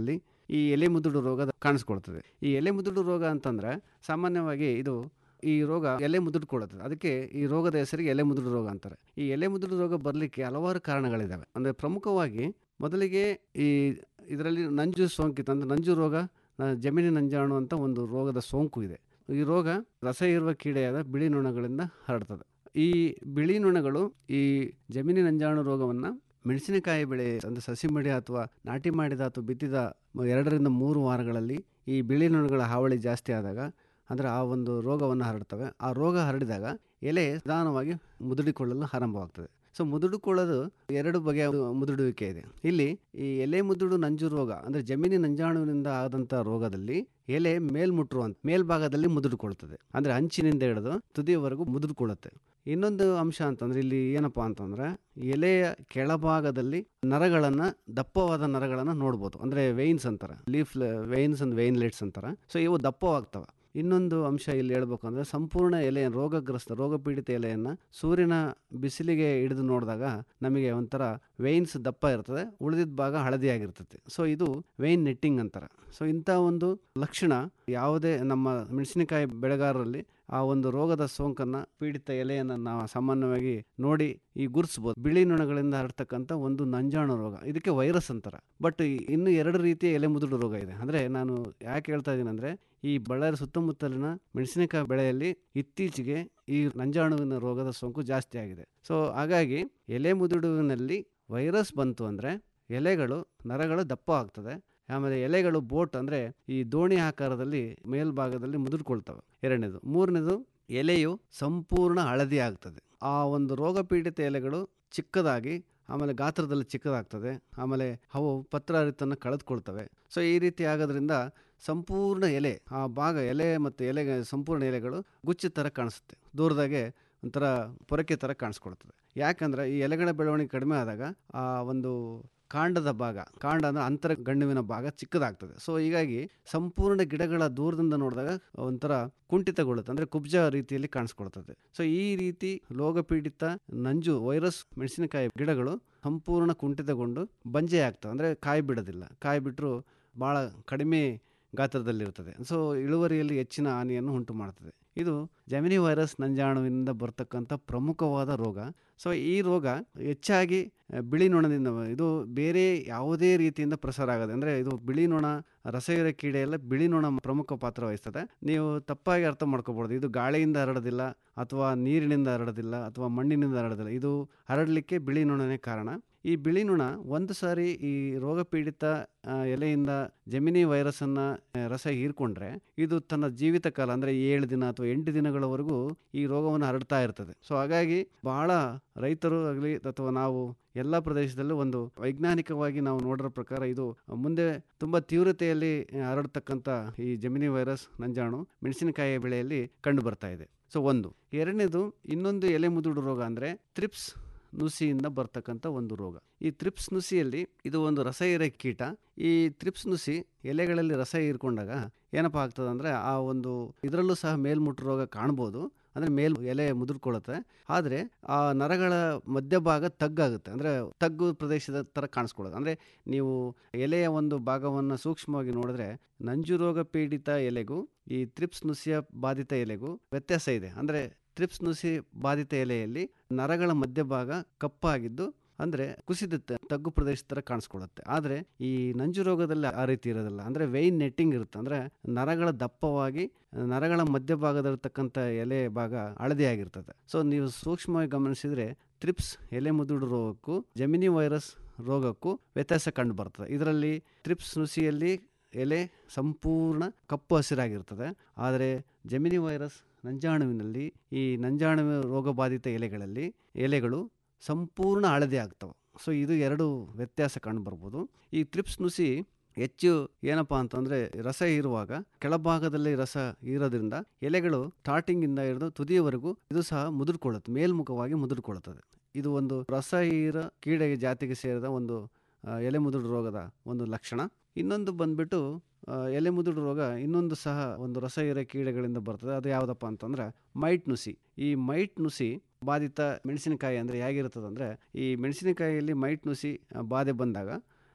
ಈ ಎಲೆ ಮುದುಡು ರೋಗ ಕಾಣಿಸ್ಕೊಳ್ತದೆ ಈ ಎಲೆ ಮುದುಡು ರೋಗ ಅಂತಂದ್ರೆ ಸಾಮಾನ್ಯವಾಗಿ ಇದು ಈ ರೋಗ ಎಲೆ ಮುದುಡ್ಕೊಳ್ಳುತ್ತದೆ ಅದಕ್ಕೆ ಈ ರೋಗದ ಹೆಸರಿಗೆ ಎಲೆ ಮುದುಡು ರೋಗ ಅಂತಾರೆ ಈ ಎಲೆ ಮುದುಡು ರೋಗ ಬರಲಿಕ್ಕೆ ಹಲವಾರು ಕಾರಣಗಳಿದ್ದಾವೆ ಅಂದರೆ ಪ್ರಮುಖವಾಗಿ ಮೊದಲಿಗೆ ಈ ಇದರಲ್ಲಿ ನಂಜು ಸೋಂಕಿತ ಅಂದರೆ ನಂಜು ರೋಗ ಆ, ಜಮೀನಿ ನಂಜಾಣು ಅಂತ ಒಂದು ರೋಗದ ಸೋಂಕು ಇದೆ ಈ ರೋಗ ರಸ ಇರುವ ಕೀಡೆಯಾದ ಬಿಳಿ ನೊಣಗಳಿಂದ ಹರಡ್ತದೆ ಈ ಬಿಳಿ ನೊಣಗಳು ಈ ಜಮೀನಿ ನಂಜಾಣು ರೋಗವನ್ನು ಮೆಣಸಿನಕಾಯಿ ಬೆಳೆ ಅಂದರೆ ಸಸಿ ಮಡಿ ಅಥವಾ ನಾಟಿ ಮಾಡಿದ ಅಥವಾ ಬಿತ್ತಿದ ಮ- ಎರಡರಿಂದ ಮೂರು ವಾರಗಳಲ್ಲಿ ಈ ಬಿಳಿ ನೊಣಗಳ ಹಾವಳಿ ಜಾಸ್ತಿ ಆದಾಗ ಅಂದರೆ ಆ ಒಂದು ರೋಗವನ್ನು ಹರಡ್ತವೆ ಆ ರೋಗ ಹರಡಿದಾಗ ಎಲೆ ನಿಧಾನವಾಗಿ ಮುದುಡಿಕೊಳ್ಳಲು ಆರಂಭವಾಗ್ತದೆ ಸೊ ಮುದುಡಿಕೊಳ್ಳೋದು ಎರಡು ಬಗೆಯ ಒಂದು ಮುದುಡುವಿಕೆ ಇದೆ ಇಲ್ಲಿ ಈ ಎಲೆ ಮುದುಡು ನಂಜು ರೋಗ ಅಂದರೆ ಜಮೀನಿ ನಂಜಾಣುವಿನಿಂದ ಆದಂಥ ರೋಗದಲ್ಲಿ ಎಲೆ ಮೇಲ್ಮುಟ್ಟುವಂತ ಮೇಲ್ಭಾಗದಲ್ಲಿ ಮುದುಡಿಕೊಳ್ತದೆ ಅಂದರೆ ಅಂಚಿನಿಂದ ಹಿಡಿದು ತುದಿಯವರೆಗೂ ಮುದುಡಿಕೊಳ್ಳುತ್ತೆ ಇನ್ನೊಂದು ಅಂಶ ಅಂತಂದ್ರೆ ಇಲ್ಲಿ ಏನಪ್ಪಾ ಅಂತಂದ್ರೆ ಎಲೆಯ ಕೆಳಭಾಗದಲ್ಲಿ ನರಗಳನ್ನ ದಪ್ಪವಾದ ನರಗಳನ್ನ ನೋಡ್ಬೋದು ಅಂದ್ರೆ ವೆಯಿನ್ಸ್ ಅಂತಾರೆ ಲೀಫ್ ವೆಯಿನ್ಸ್ ಅಂಡ್ ವೆಯಿನ್ಲೆಟ್ಸ್ ಅಂತಾರೆ ಸೊ ಇವು ದಪ್ಪವಾಗ್ತವೆ ಇನ್ನೊಂದು ಅಂಶ ಇಲ್ಲಿ ಹೇಳ್ಬೇಕು ಅಂದ್ರೆ ಸಂಪೂರ್ಣ ಎಲೆ ರೋಗಗ್ರಸ್ತ ರೋಗಪೀಡಿತ ಎಲೆಯನ್ನ ಸೂರ್ಯನ ಬಿಸಿಲಿಗೆ ಹಿಡಿದು ನೋಡಿದಾಗ ನಮಗೆ ಒಂಥರ ವೆಯಿನ್ಸ್ ದಪ್ಪ ಇರ್ತದೆ ಉಳಿದಿದ್ದ ಭಾಗ ಹಳದಿಯಾಗಿರ್ತದೆ ಸೊ ಇದು ವೆಯಿನ್ ನೆಟ್ಟಿಂಗ್ ಅಂತಾರೆ ಸೊ ಇಂಥ ಒಂದು ಲಕ್ಷಣ ಯಾವುದೇ ನಮ್ಮ ಮೆಣಸಿನಕಾಯಿ ಬೆಳೆಗಾರರಲ್ಲಿ ಆ ಒಂದು ರೋಗದ ಸೋಂಕನ್ನ ಪೀಡಿತ ಎಲೆಯನ್ನು ನಾವು ಸಾಮಾನ್ಯವಾಗಿ ನೋಡಿ ಈ ಗುರುತಿಸ್ಬೋದು ಬಿಳಿ ನೊಣಗಳಿಂದ ಹರಡ್ತಕ್ಕಂಥ ಒಂದು ನಂಜಾಣು ರೋಗ ಇದಕ್ಕೆ ವೈರಸ್ ಅಂತಾರೆ ಬಟ್ ಇನ್ನು ಎರಡು ರೀತಿಯ ಎಲೆ ಮುದುಡು ರೋಗ ಇದೆ ಅಂದ್ರೆ ನಾನು ಯಾಕೆ ಹೇಳ್ತಾ ಇದ್ದೀನಿ ಅಂದ್ರೆ ಈ ಬಳ್ಳಾರಿ ಸುತ್ತಮುತ್ತಲಿನ ಮೆಣಸಿನಕಾಯಿ ಬೆಳೆಯಲ್ಲಿ ಇತ್ತೀಚೆಗೆ ಈ ನಂಜಾಣುವಿನ ರೋಗದ ಸೋಂಕು ಜಾಸ್ತಿ ಆಗಿದೆ ಸೊ ಹಾಗಾಗಿ ಎಲೆ ಮುದುಡುವಿನಲ್ಲಿ ವೈರಸ್ ಬಂತು ಅಂದ್ರೆ ಎಲೆಗಳು ನರಗಳು ದಪ್ಪ ಆಗ್ತದೆ ಆಮೇಲೆ ಎಲೆಗಳು ಬೋಟ್ ಅಂದರೆ ಈ ದೋಣಿ ಆಕಾರದಲ್ಲಿ ಮೇಲ್ಭಾಗದಲ್ಲಿ ಮುದುಡ್ಕೊಳ್ತವೆ ಎರಡನೇದು ಮೂರನೇದು ಎಲೆಯು ಸಂಪೂರ್ಣ ಹಳದಿ ಆಗ್ತದೆ ಆ ಒಂದು ರೋಗ ಪೀಡಿತ ಎಲೆಗಳು ಚಿಕ್ಕದಾಗಿ ಆಮೇಲೆ ಗಾತ್ರದಲ್ಲಿ ಚಿಕ್ಕದಾಗ್ತದೆ ಆಮೇಲೆ ಅವು ಪತ್ರಹರಿತನ್ನು ಕಳೆದುಕೊಳ್ತವೆ ಸೊ ಈ ರೀತಿ ಆಗೋದ್ರಿಂದ ಸಂಪೂರ್ಣ ಎಲೆ ಆ ಭಾಗ ಎಲೆ ಮತ್ತು ಎಲೆ ಸಂಪೂರ್ಣ ಎಲೆಗಳು ಗುಚ್ಚಿ ಥರ ಕಾಣಿಸುತ್ತೆ ದೂರದಾಗೆ ಒಂಥರ ಪೊರಕೆ ಥರ ಕಾಣಿಸ್ಕೊಳ್ತದೆ ಯಾಕಂದ್ರೆ ಈ ಎಲೆಗಳ ಬೆಳವಣಿಗೆ ಕಡಿಮೆ ಆದಾಗ ಆ ಒಂದು ಕಾಂಡದ ಭಾಗ ಕಾಂಡ ಅಂದ್ರೆ ಅಂತರ ಗಂಡುವಿನ ಭಾಗ ಚಿಕ್ಕದಾಗ್ತದೆ ಸೊ ಹೀಗಾಗಿ ಸಂಪೂರ್ಣ ಗಿಡಗಳ ದೂರದಿಂದ ನೋಡಿದಾಗ ಒಂಥರ ಕುಂಠಿತಗೊಳ್ಳುತ್ತೆ ಅಂದ್ರೆ ಕುಬ್ಜ ರೀತಿಯಲ್ಲಿ ಕಾಣಿಸ್ಕೊಳ್ತದೆ ಸೊ ಈ ರೀತಿ ರೋಗಪೀಡಿತ ನಂಜು ವೈರಸ್ ಮೆಣಸಿನಕಾಯಿ ಗಿಡಗಳು ಸಂಪೂರ್ಣ ಕುಂಠಿತಗೊಂಡು ಬಂಜೆ ಆಗ್ತವೆ ಅಂದ್ರೆ ಕಾಯಿ ಬಿಡೋದಿಲ್ಲ ಕಾಯಿ ಬಿಟ್ಟರು ಭಾಳ ಕಡಿಮೆ ಗಾತ್ರದಲ್ಲಿರ್ತದೆ ಸೊ ಇಳುವರಿಯಲ್ಲಿ ಹೆಚ್ಚಿನ ಹಾನಿಯನ್ನು ಉಂಟು ಮಾಡ್ತದೆ ಇದು ಜಮಿನಿ ವೈರಸ್ ನಂಜಾಣುವಿನಿಂದ ಬರ್ತಕ್ಕಂಥ ಪ್ರಮುಖವಾದ ರೋಗ ಸೊ ಈ ರೋಗ ಹೆಚ್ಚಾಗಿ ಆ, ಬಿಳಿ ನೊಣದಿಂದ ಇದು ಬೇರೆ ಯಾವುದೇ ರೀತಿಯಿಂದ ಪ್ರಸಾರ ಆಗದೆ ಅಂದರೆ ಇದು ಬಿಳಿ ನೊಣ ರಸಹೀರ ಕೀಡೆಯೆಲ್ಲ ಬಿಳಿ ನೊಣ ಪ್ರಮುಖ ಪಾತ್ರ ವಹಿಸ್ತದೆ ನೀವು ತಪ್ಪಾಗಿ ಅರ್ಥ ಮಾಡ್ಕೋಬಹುದು ಇದು ಗಾಳಿಯಿಂದ ಹರಡೋದಿಲ್ಲ ಅಥವಾ ನೀರಿನಿಂದ ಹರಡೋದಿಲ್ಲ ಅಥವಾ ಮಣ್ಣಿನಿಂದ ಹರಡೋದಿಲ್ಲ ಇದು ಹರಡಲಿಕ್ಕೆ ಬಿಳಿ ನೊಣನೇ ಕಾರಣ ಈ ಬಿಳಿ ನೊಣ ಒಂದು ಸಾರಿ ಈ ರೋಗ ಪೀಡಿತ ಆ, ಎಲೆಯಿಂದ ಜಮಿನಿ ವೈರಸ್ಸನ್ನು ರಸ ಹೀರ್ಕೊಂಡ್ರೆ ಇದು ತನ್ನ ಜೀವಿತ ಕಾಲ ಅಂದರೆ ಏಳು ದಿನ ಅಥವಾ ಎಂಟು ದಿನಗಳವರೆಗೂ ಈ ರೋಗವನ್ನು ಹರಡ್ತಾ ಇರ್ತದೆ ಸೊ ಹಾಗಾಗಿ ಬಹಳ ರೈತರು ಆಗಲಿ ಅಥವಾ ನಾವು ಎಲ್ಲ ಪ್ರದೇಶದಲ್ಲೂ ಒಂದು ವೈಜ್ಞಾನಿಕವಾಗಿ ನಾವು ನೋಡಿರೋ ಪ್ರಕಾರ ಇದು ಮುಂದೆ ತುಂಬ ತೀವ್ರತೆಯಲ್ಲಿ ಹರಡ್ತಕ್ಕಂಥ ಈ ಜಮಿನಿ ವೈರಸ್ ನಂಜಾಣು ಮೆಣಸಿನಕಾಯಿ ಬೆಳೆಯಲ್ಲಿ ಕಂಡು ಬರ್ತಾ ಇದೆ ಸೊ ಒಂದು ಎರಡನೇದು ಇನ್ನೊಂದು ಎಲೆ ಮುದುಡು ರೋಗ ಅಂದರೆ ತ್ರಿಪ್ಸ್ ನುಸಿಯಿಂದ ಬರ್ತಕ್ಕಂಥ ಒಂದು ರೋಗ ಈ ತ್ರಿಪ್ಸ್ ನುಸಿಯಲ್ಲಿ ಇದು ಒಂದು ರಸ ಹೀರೋ ಕೀಟ ಈ ತ್ರಿಪ್ಸ್ ನುಸಿ ಎಲೆಗಳಲ್ಲಿ ರಸ ಹೀರ್ಕೊಂಡಾಗ ಏನಪ್ಪ ಆಗ್ತದೆ ಅಂದರೆ ಆ ಒಂದು ಇದರಲ್ಲೂ ಸಹ ಮೇಲ್ಮುಟ್ಟು ರೋಗ ಕಾಣ್ಬೋದು ಅಂದರೆ ಮೇಲ್ ಎಲೆ ಮುದುರ್ಕೊಳ್ಳುತ್ತೆ ಆದರೆ ಆ ನರಗಳ ಮಧ್ಯಭಾಗ ತಗ್ಗಾಗುತ್ತೆ ಅಂದರೆ ತಗ್ಗು ಪ್ರದೇಶದ ಥರ ಕಾಣಿಸ್ಕೊಳ್ಳೋದು ಅಂದರೆ ನೀವು ಎಲೆಯ ಒಂದು ಭಾಗವನ್ನು ಸೂಕ್ಷ್ಮವಾಗಿ ನೋಡಿದ್ರೆ ನಂಜು ರೋಗ ಪೀಡಿತ ಎಲೆಗೂ ಈ ತ್ರಿಪ್ಸ್ ನುಸಿಯ ಬಾಧಿತ ಎಲೆಗೂ ವ್ಯತ್ಯಾಸ ಇದೆ ಅಂದರೆ ತ್ರಿಪ್ಸ್ ನುಸಿ ಬಾಧಿತ ಎಲೆಯಲ್ಲಿ ನರಗಳ ಮಧ್ಯಭಾಗ ಕಪ್ಪಾಗಿದ್ದು ಅಂದರೆ ಕುಸಿದುತ್ತೆ ತಗ್ಗು ಪ್ರದೇಶ ಥರ ಕಾಣಿಸ್ಕೊಳ್ಳುತ್ತೆ ಆದರೆ ಈ ನಂಜು ರೋಗದಲ್ಲಿ ಆ ರೀತಿ ಇರೋದಿಲ್ಲ ಅಂದರೆ ವೆಯ್ನ್ ನೆಟ್ಟಿಂಗ್ ಇರುತ್ತೆ ಅಂದರೆ ನರಗಳ ದಪ್ಪವಾಗಿ ನರಗಳ ಮಧ್ಯಭಾಗದಲ್ಲಿರ್ತಕ್ಕಂಥ ಎಲೆ ಭಾಗ ಹಳದಿಯಾಗಿರ್ತದೆ ಸೊ ನೀವು ಸೂಕ್ಷ್ಮವಾಗಿ ಗಮನಿಸಿದರೆ ತ್ರಿಪ್ಸ್ ಎಲೆ ಮುದುಡು ರೋಗಕ್ಕೂ ಜಮಿನಿ ವೈರಸ್ ರೋಗಕ್ಕೂ ವ್ಯತ್ಯಾಸ ಕಂಡು ಬರ್ತದೆ ಇದರಲ್ಲಿ ತ್ರಿಪ್ಸ್ ನುಸಿಯಲ್ಲಿ ಎಲೆ ಸಂಪೂರ್ಣ ಕಪ್ಪು ಹಸಿರಾಗಿರ್ತದೆ ಆದರೆ ಜಮಿನಿ ವೈರಸ್ ನಂಜಾಣುವಿನಲ್ಲಿ ಈ ನಂಜಾಣುವಿನ ರೋಗಬಾಧಿತ ಎಲೆಗಳಲ್ಲಿ ಎಲೆಗಳು ಸಂಪೂರ್ಣ ಹಳದಿ ಆಗ್ತವೆ ಸೊ ಇದು ಎರಡು ವ್ಯತ್ಯಾಸ ಕಂಡು ಬರ್ಬೋದು ಈ ತ್ರಿಪ್ಸ್ ನುಸಿ ಹೆಚ್ಚು ಏನಪ್ಪ ಅಂತಂದರೆ ರಸ ಹೀರುವಾಗ ಕೆಳಭಾಗದಲ್ಲಿ ರಸ ಹೀರೋದ್ರಿಂದ ಎಲೆಗಳು ಸ್ಟಾರ್ಟಿಂಗಿಂದ ಹಿಡಿದು ತುದಿಯವರೆಗೂ ಇದು ಸಹ ಮುದುರ್ಕೊಳ್ಳುತ್ತೆ ಮೇಲ್ಮುಖವಾಗಿ ಮುದುರ್ಕೊಳ್ಳುತ್ತದೆ ಇದು ಒಂದು ರಸ ಹೀರ ಕೀಡೆಗೆ ಜಾತಿಗೆ ಸೇರಿದ ಒಂದು ಆ, ಎಲೆ ಮುದುಡು ರೋಗದ ಒಂದು ಲಕ್ಷಣ ಇನ್ನೊಂದು ಬಂದ್ಬಿಟ್ಟು ಆ, ಎಲೆ ಮುದುಡು ರೋಗ ಇನ್ನೊಂದು ಸಹ ಒಂದು ರಸ ಹೀರ ಕೀಡೆಗಳಿಂದ ಬರ್ತದೆ ಅದು ಯಾವುದಪ್ಪ ಅಂತಂದ್ರೆ ಮೈಟ್ ನುಸಿ ಈ ಮೈಟ್ ನುಸಿ ಬಾಧಿತ ಮೆಣಸಿನಕಾಯಿ ಅಂದರೆ ಹೇಗಿರ್ತದೆ ಅಂದರೆ ಈ ಮೆಣಸಿನಕಾಯಿಯಲ್ಲಿ ಮೈಟ್ ನುಸಿ ಆ, ಬಾಧೆ ಬಂದಾಗ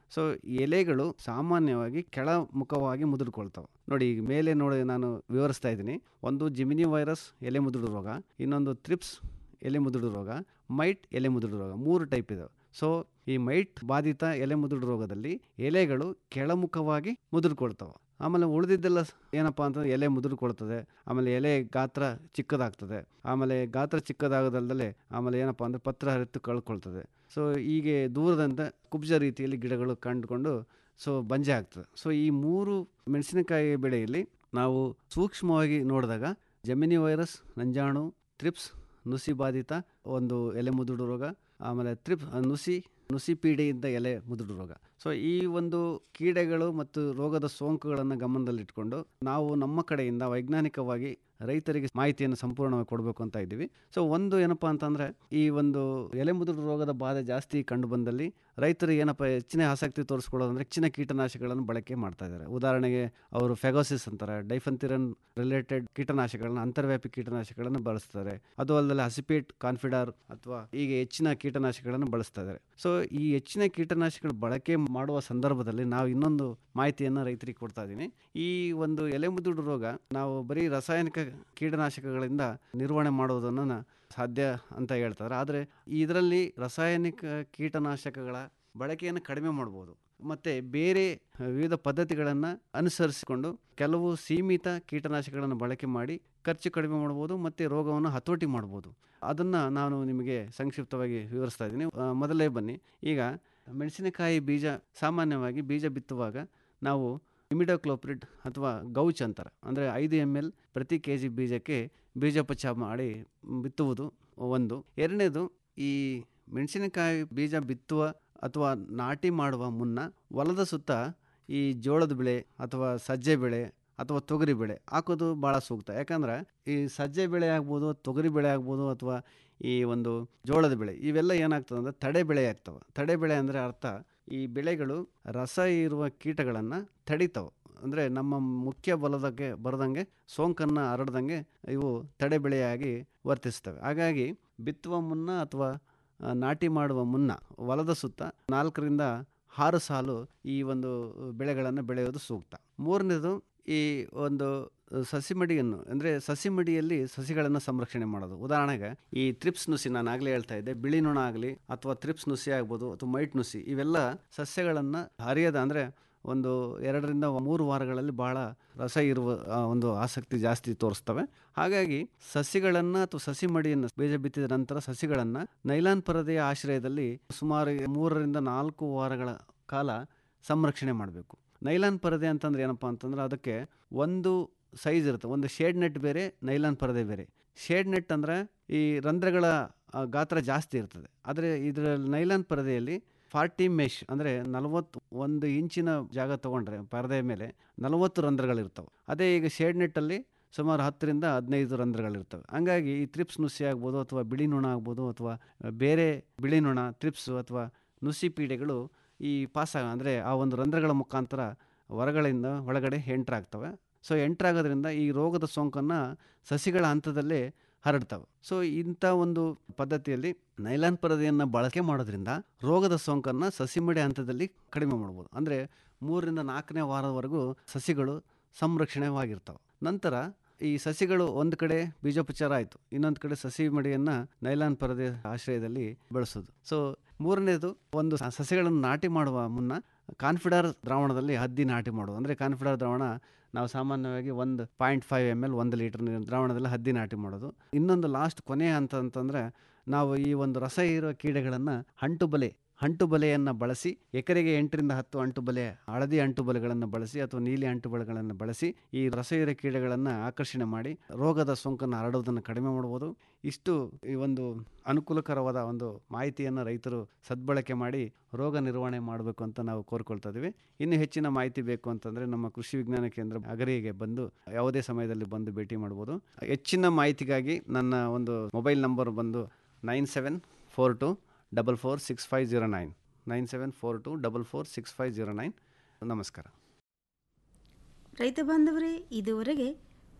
ಸೊ ಎಲೆಗಳು ಸಾಮಾನ್ಯವಾಗಿ ಕೆಳಮುಖವಾಗಿ ಮುದುಡ್ಕೊಳ್ತವೆ ನೋಡಿ ಈಗ ಮೇಲೆ ನೋಡಿ ನಾನು ವಿವರಿಸ್ತಾ ಇದ್ದೀನಿ ಒಂದು ಜಿಮಿನಿ ವೈರಸ್ ಎಲೆ ಮುದುಡು ರೋಗ ಇನ್ನೊಂದು ಥ್ರಿಪ್ಸ್ ಎಲೆ ಮುದುಡು ರೋಗ ಮೈಟ್ ಎಲೆ ಮುದುಡು ರೋಗ ಮೂರು ಟೈಪ್ ಇದಾವೆ ಸೊ ಈ ಮೈಟ್ ಬಾಧಿತ ಎಲೆ ಮುದುಡು ರೋಗದಲ್ಲಿ ಎಲೆಗಳು ಕೆಳಮುಖವಾಗಿ ಮುದುಡ್ಕೊಳ್ತವೆ ಆಮೇಲೆ ಉಳಿದಿದ್ದೆಲ್ಲ ಏನಪ್ಪ ಅಂತಂದ್ರೆ ಎಲೆ ಮುದುಡ್ಕೊಳ್ತದೆ ಆಮೇಲೆ ಎಲೆ ಗಾತ್ರ ಚಿಕ್ಕದಾಗ್ತದೆ ಆಮೇಲೆ ಗಾತ್ರ ಚಿಕ್ಕದಾಗದಲ್ದಲೆ ಆಮೇಲೆ ಏನಪ್ಪ ಅಂದರೆ ಪತ್ರ ಹರಿತು ಕಳ್ಕೊಳ್ತದೆ ಸೊ ಹೀಗೆ ದೂರದಿಂದ ಕುಬ್ಜ ರೀತಿಯಲ್ಲಿ ಗಿಡಗಳು ಕಂಡುಕೊಂಡು ಸೊ ಬಂಜೆ ಆಗ್ತದೆ ಸೊ ಈ ಮೂರು ಮೆಣಸಿನಕಾಯಿ ಬೆಳೆಯಲ್ಲಿ ನಾವು ಸೂಕ್ಷ್ಮವಾಗಿ ನೋಡಿದಾಗ ಜಮಿನಿ ವೈರಸ್ ನಂಜಾಣು ಥ್ರಿಪ್ಸ್ ನುಸಿ ಬಾಧಿತ ಒಂದು ಎಲೆ ಮುದುಡು ರೋಗ ಆಮೇಲೆ ತ್ರಿಪ್ ನುಸಿ ನುಸಿ ಪೀಡೆಯಿಂದ ಎಲೆ ಮುದುಡು ರೋಗ ಸೊ ಈ ಒಂದು ಕೀಡೆಗಳು ಮತ್ತು ರೋಗದ ಸೋಂಕುಗಳನ್ನು ಗಮನದಲ್ಲಿಟ್ಕೊಂಡು ನಾವು ನಮ್ಮ ಕಡೆಯಿಂದ ವೈಜ್ಞಾನಿಕವಾಗಿ ರೈತರಿಗೆ ಮಾಹಿತಿಯನ್ನು ಸಂಪೂರ್ಣವಾಗಿ ಕೊಡಬೇಕು ಅಂತ ಇದ್ದೀವಿ ಸೊ ಒಂದು ಏನಪ್ಪ ಅಂತಂದರೆ ಈ ಒಂದು ಎಲೆ ಮುದುಡು ರೋಗದ ಬಾಧೆ ಜಾಸ್ತಿ ಕಂಡು ಬಂದಲ್ಲಿ ರೈತರು ಏನಪ್ಪ ಹೆಚ್ಚಿನ ಆಸಕ್ತಿ ತೋರಿಸ್ಕೊಳ್ಳೋದಂದ್ರೆ ಹೆಚ್ಚಿನ ಕೀಟನಾಶಕಗಳನ್ನು ಬಳಕೆ ಮಾಡ್ತಾ ಇದ್ದಾರೆ ಉದಾಹರಣೆಗೆ ಅವರು ಫೆಗೋಸಿಸ್ ಅಂತಾರೆ ಡೈಫನ್ತಿರನ್ ರಿಲೇಟೆಡ್ ಕೀಟನಾಶಕಗಳನ್ನ ಅಂತರ್ವ್ಯಾಪಿ ಕೀಟನಾಶಕಗಳನ್ನು ಬಳಸ್ತಾರೆ ಅದು ಅಲ್ಲದೆ ಹಸಿಪೇಟ್ ಕಾನ್ಫಿಡಾರ್ ಅಥವಾ ಹೀಗೆ ಹೆಚ್ಚಿನ ಕೀಟನಾಶಕಗಳನ್ನು ಬಳಸ್ತಾ ಇದ್ದಾರೆ ಸೊ ಈ ಹೆಚ್ಚಿನ ಕೀಟನಾಶಕಗಳು ಬಳಕೆ ಮಾಡುವ ಸಂದರ್ಭದಲ್ಲಿ ನಾವು ಇನ್ನೊಂದು ಮಾಹಿತಿಯನ್ನು ರೈತರಿಗೆ ಕೊಡ್ತಾ ಇದ್ದೀನಿ ಈ ಒಂದು ಎಲೆ ಮುದುಡು ರೋಗ ನಾವು ಬರೀ ರಾಸಾಯನಿಕ ಕೀಟನಾಶಕಗಳಿಂದ ನಿರ್ವಹಣೆ ಮಾಡುವುದನ್ನು ಸಾಧ್ಯ ಅಂತ ಹೇಳ್ತಾರೆ ಆದರೆ ಇದರಲ್ಲಿ ರಾಸಾಯನಿಕ ಕೀಟನಾಶಕಗಳ ಬಳಕೆಯನ್ನು ಕಡಿಮೆ ಮಾಡ್ಬೋದು ಮತ್ತು ಬೇರೆ ವಿವಿಧ ಪದ್ಧತಿಗಳನ್ನು ಅನುಸರಿಸಿಕೊಂಡು ಕೆಲವು ಸೀಮಿತ ಕೀಟನಾಶಕಗಳನ್ನು ಬಳಕೆ ಮಾಡಿ ಖರ್ಚು ಕಡಿಮೆ ಮಾಡ್ಬೋದು ಮತ್ತು ರೋಗವನ್ನು ಹತೋಟಿ ಮಾಡ್ಬೋದು ಅದನ್ನು ನಾನು ನಿಮಗೆ ಸಂಕ್ಷಿಪ್ತವಾಗಿ ವಿವರಿಸ್ತಾ ಇದ್ದೀನಿ ಆ, ಮೊದಲೇ ಬನ್ನಿ ಈಗ ಮೆಣಸಿನಕಾಯಿ ಬೀಜ ಸಾಮಾನ್ಯವಾಗಿ ಬೀಜ ಬಿತ್ತುವಾಗ ನಾವು ಇಮಿಡೋಕ್ಲೋಪ್ರಿಡ್ ಅಥವಾ ಗೌಚ್ ಅಂತಾರೆ ಅಂದರೆ ಐದು ಎಮ್ ಎಲ್ ಪ್ರತಿ ಕೆ ಜಿ ಬೀಜಕ್ಕೆ ಬೀಜೋಪಚಾರ ಮಾಡಿ ಬಿತ್ತುವುದು ಒಂದು ಎರಡನೇದು ಈ ಮೆಣಸಿನಕಾಯಿ ಬೀಜ ಬಿತ್ತುವ ಅಥವಾ ನಾಟಿ ಮಾಡುವ ಮುನ್ನ ಹೊಲದ ಸುತ್ತ ಈ ಜೋಳದ ಬೆಳೆ ಅಥವಾ ಸಜ್ಜೆ ಬೆಳೆ ಅಥವಾ ತೊಗರಿ ಬೆಳೆ ಹಾಕೋದು ಭಾಳ ಸೂಕ್ತ ಯಾಕಂದ್ರೆ ಈ ಸಜ್ಜೆ ಬೆಳೆ ಆಗ್ಬೋದು ತೊಗರಿ ಬೆಳೆ ಆಗ್ಬೋದು ಅಥವಾ ಈ ಒಂದು ಜೋಳದ ಬೆಳೆ ಇವೆಲ್ಲ ಏನಾಗ್ತದೆ ಅಂದರೆ ತಡೆ ಬೆಳೆ ಆಗ್ತವೆ ತಡೆ ಬೆಳೆ ಅಂದರೆ ಅರ್ಥ ಈ ಬೆಳೆಗಳು ರಸ ಇರುವ ಕೀಟಗಳನ್ನು ತಡಿತಾವೆ ಅಂದರೆ ನಮ್ಮ ಮುಖ್ಯ ಬಲದಕ್ಕೆ ಬರದಂಗೆ ಸೋಂಕನ್ನು ಹರಡ್ದಂಗೆ ಇವು ತಡೆ ಬೆಳೆಯಾಗಿ ವರ್ತಿಸ್ತವೆ ಹಾಗಾಗಿ ಬಿತ್ತುವ ಮುನ್ನ ಅಥವಾ ಆ, ನಾಟಿ ಮಾಡುವ ಮುನ್ನ ಹೊಲದ ಸುತ್ತ ನಾಲ್ಕರಿಂದ ಆರು ಸಾಲು ಈ ಒಂದು ಬೆಳೆಗಳನ್ನು ಬೆಳೆಯೋದು ಸೂಕ್ತ ಮೂರನೇದು ಈ ಒಂದು ಸಸಿ ಮಡಿಯನ್ನು ಅಂದರೆ ಸಸಿ ಮಡಿಯಲ್ಲಿ ಸಸಿಗಳನ್ನು ಸಂರಕ್ಷಣೆ ಮಾಡೋದು ಉದಾಹರಣೆಗೆ ಈ ತ್ರಿಪ್ಸ್ ನುಸಿ ನಾನು ಆಗಲೇ ಹೇಳ್ತಾ ಇದ್ದೆ ಬಿಳಿ ನೊಣ ಆಗಲಿ ಅಥವಾ ತ್ರಿಪ್ಸ್ ನುಸಿ ಆಗ್ಬೋದು ಅಥವಾ ಮೈಟ್ ನುಸಿ ಇವೆಲ್ಲ ಸಸ್ಯಗಳನ್ನು ಹರಿಯದ ಅಂದರೆ ಒಂದು ಎರಡರಿಂದ ಮೂರು ವಾರಗಳಲ್ಲಿ ಭಾಳ ರಸ ಇರುವ ಆ, ಒಂದು ಆಸಕ್ತಿ ಜಾಸ್ತಿ ತೋರಿಸ್ತವೆ ಹಾಗಾಗಿ ಸಸಿಗಳನ್ನು ಅಥವಾ ಸಸಿ ಮಡಿಯನ್ನು ಬೀಜ ಬಿತ್ತಿದ ನಂತರ ಸಸಿಗಳನ್ನು ನೈಲಾನ್ ಪರದೆಯ ಆಶ್ರಯದಲ್ಲಿ ಸುಮಾರು ಮೂರರಿಂದ ನಾಲ್ಕು ವಾರಗಳ ಕಾಲ ಸಂರಕ್ಷಣೆ ಮಾಡಬೇಕು ನೈಲಾನ್ ಪರದೆ ಅಂತಂದ್ರೆ ಏನಪ್ಪ ಅಂತಂದ್ರೆ ಅದಕ್ಕೆ ಒಂದು ಸೈಜ್ ಇರುತ್ತೆ ಒಂದು ಶೇಡ್ ನೆಟ್ ಬೇರೆ ನೈಲಾನ್ ಪರದೆ ಬೇರೆ ಶೇಡ್ ನೆಟ್ ಅಂದರೆ ಈ ರಂಧ್ರಗಳ ಆ, ಗಾತ್ರ ಜಾಸ್ತಿ ಇರ್ತದೆ ಆದರೆ ಇದರ ನೈಲಾನ್ ಪರದೆಯಲ್ಲಿ ಫಾರ್ಟಿ ಮೆಶ್ ಅಂದರೆ ನಲವತ್ತು ಒಂದು ಇಂಚಿನ ಜಾಗ ತೊಗೊಂಡ್ರೆ ಪರದೆಯ ಮೇಲೆ ನಲವತ್ತು ರಂಧ್ರಗಳಿರ್ತವೆ ಅದೇ ಈಗ ಶೇಡ್ ನೆಟ್ಟಲ್ಲಿ ಸುಮಾರು ಹತ್ತರಿಂದ ಹದಿನೈದು ರಂಧ್ರಗಳಿರ್ತವೆ ಹಂಗಾಗಿ ಈ ತ್ರಿಪ್ಸ್ ನುಸಿ ಆಗ್ಬೋದು ಅಥವಾ ಬಿಳಿ ನೊಣ ಆಗ್ಬೋದು ಅಥವಾ ಬೇರೆ ಬಿಳಿ ನೊಣ ತ್ರಿಪ್ಸ್ ಅಥವಾ ನುಸಿ ಪೀಡೆಗಳು ಈ ಪಾಸ ಅಂದರೆ ಆ ಒಂದು ರಂಧ್ರಗಳ ಮುಖಾಂತರ ಹೊರಗಳಿಂದ ಒಳಗಡೆ ಎಂಟ್ರಾಗ್ತವೆ ಸೊ ಎಂಟ್ರಾಗೋದ್ರಿಂದ ಈ ರೋಗದ ಸೋಂಕನ್ನು ಸಸಿಗಳ ಹಂತದಲ್ಲೇ ಹರಡ್ತವೆ ಸೊ ಇಂಥ ಒಂದು ಪದ್ಧತಿಯಲ್ಲಿ ನೈಲಾನ್ ಪರದೆಯನ್ನು ಬಳಕೆ ಮಾಡೋದ್ರಿಂದ ರೋಗದ ಸೋಂಕನ್ನು ಸಸಿಮಡಿ ಹಂತದಲ್ಲಿ ಕಡಿಮೆ ಮಾಡ್ಬೋದು ಅಂದರೆ ಮೂರರಿಂದ ನಾಲ್ಕನೇ ವಾರದವರೆಗೂ ಸಸಿಗಳು ಸಂರಕ್ಷಣೆವಾಗಿರ್ತವೆ ನಂತರ ಈ ಸಸಿಗಳು ಒಂದು ಕಡೆ ಬೀಜೋಪಚಾರ ಆಯಿತು ಇನ್ನೊಂದು ಕಡೆ ಸಸಿ ಮಡಿಯನ್ನು ನೈಲಾನ್ ಪರದೆ ಆಶ್ರಯದಲ್ಲಿ ಬೆಳೆಸೋದು ಸೊ ಮೂರನೇದು ಒಂದು ಸ- ಸಸಿಗಳನ್ನು ನಾಟಿ ಮಾಡುವ ಮುನ್ನ ಕಾನ್ಫಿಡರ್ ದ್ರಾವಣದಲ್ಲಿ ಹದ್ದಿ ನಾಟಿ ಮಾಡೋದು ಅಂದರೆ ಕಾನ್ಫಿಡರ್ ದ್ರಾವಣ ನಾವು ಸಾಮಾನ್ಯವಾಗಿ ಒಂದು ಪಾಯಿಂಟ್ ಫೈವ್ ಎಮ್ ಎಲ್ ಒಂದು ಲೀಟರ್ ನೀರಿನ ದ್ರಾವಣದಲ್ಲಿ ಹದ್ದಿ ನಾಟಿ ಮಾಡೋದು ಇನ್ನೊಂದು ಲಾಸ್ಟ್ ಕೊನೆಯ ಹಂತ ಅಂತಂದರೆ ನಾವು ಈ ಒಂದು ರಸ ಇರುವ ಕೀಡೆಗಳನ್ನು ಅಂಟು ಬಲೆ ಅಂಟು ಬಲೆಯನ್ನು ಬಳಸಿ ಎಕರೆಗೆ ಎಂಟರಿಂದ ಹತ್ತು ಅಂಟು ಬಲೆ ಹಳದಿ ಅಂಟು ಬಲೆಗಳನ್ನು ಬಳಸಿ ಅಥವಾ ನೀಲಿ ಅಂಟು ಬಲೆಗಳನ್ನು ಬಳಸಿ ಈ ರಸಹೀರ ಕೀಡೆಗಳನ್ನು ಆಕರ್ಷಣೆ ಮಾಡಿ ರೋಗದ ಸೋಂಕನ್ನು ಹರಡುವುದನ್ನು ಕಡಿಮೆ ಮಾಡ್ಬೋದು ಇಷ್ಟು ಈ ಒಂದು ಅನುಕೂಲಕರವಾದ ಒಂದು ಮಾಹಿತಿಯನ್ನು ರೈತರು ಸದ್ಬಳಕೆ ಮಾಡಿ ರೋಗ ನಿರ್ವಹಣೆ ಮಾಡಬೇಕು ಅಂತ ನಾವು ಕೋರ್ಕೊಳ್ತಾ ಇದ್ದೀವಿ ಇನ್ನು ಹೆಚ್ಚಿನ ಮಾಹಿತಿ ಬೇಕು ಅಂತಂದರೆ ನಮ್ಮ ಕೃಷಿ ವಿಜ್ಞಾನ ಕೇಂದ್ರ ಅಗರಿಗೆ ಬಂದು ಯಾವುದೇ ಸಮಯದಲ್ಲಿ ಬಂದು ಭೇಟಿ ಮಾಡ್ಬೋದು ಹೆಚ್ಚಿನ ಮಾಹಿತಿಗಾಗಿ ನನ್ನ ಒಂದು ಮೊಬೈಲ್ ನಂಬರ್ ಬಂದು nine seven four two double four six five zero nine nine seven four two double four six five zero nine ನಮಸ್ಕಾರ
ರೈತ ಬಾಂಧವರೇ ಇದುವರೆಗೆ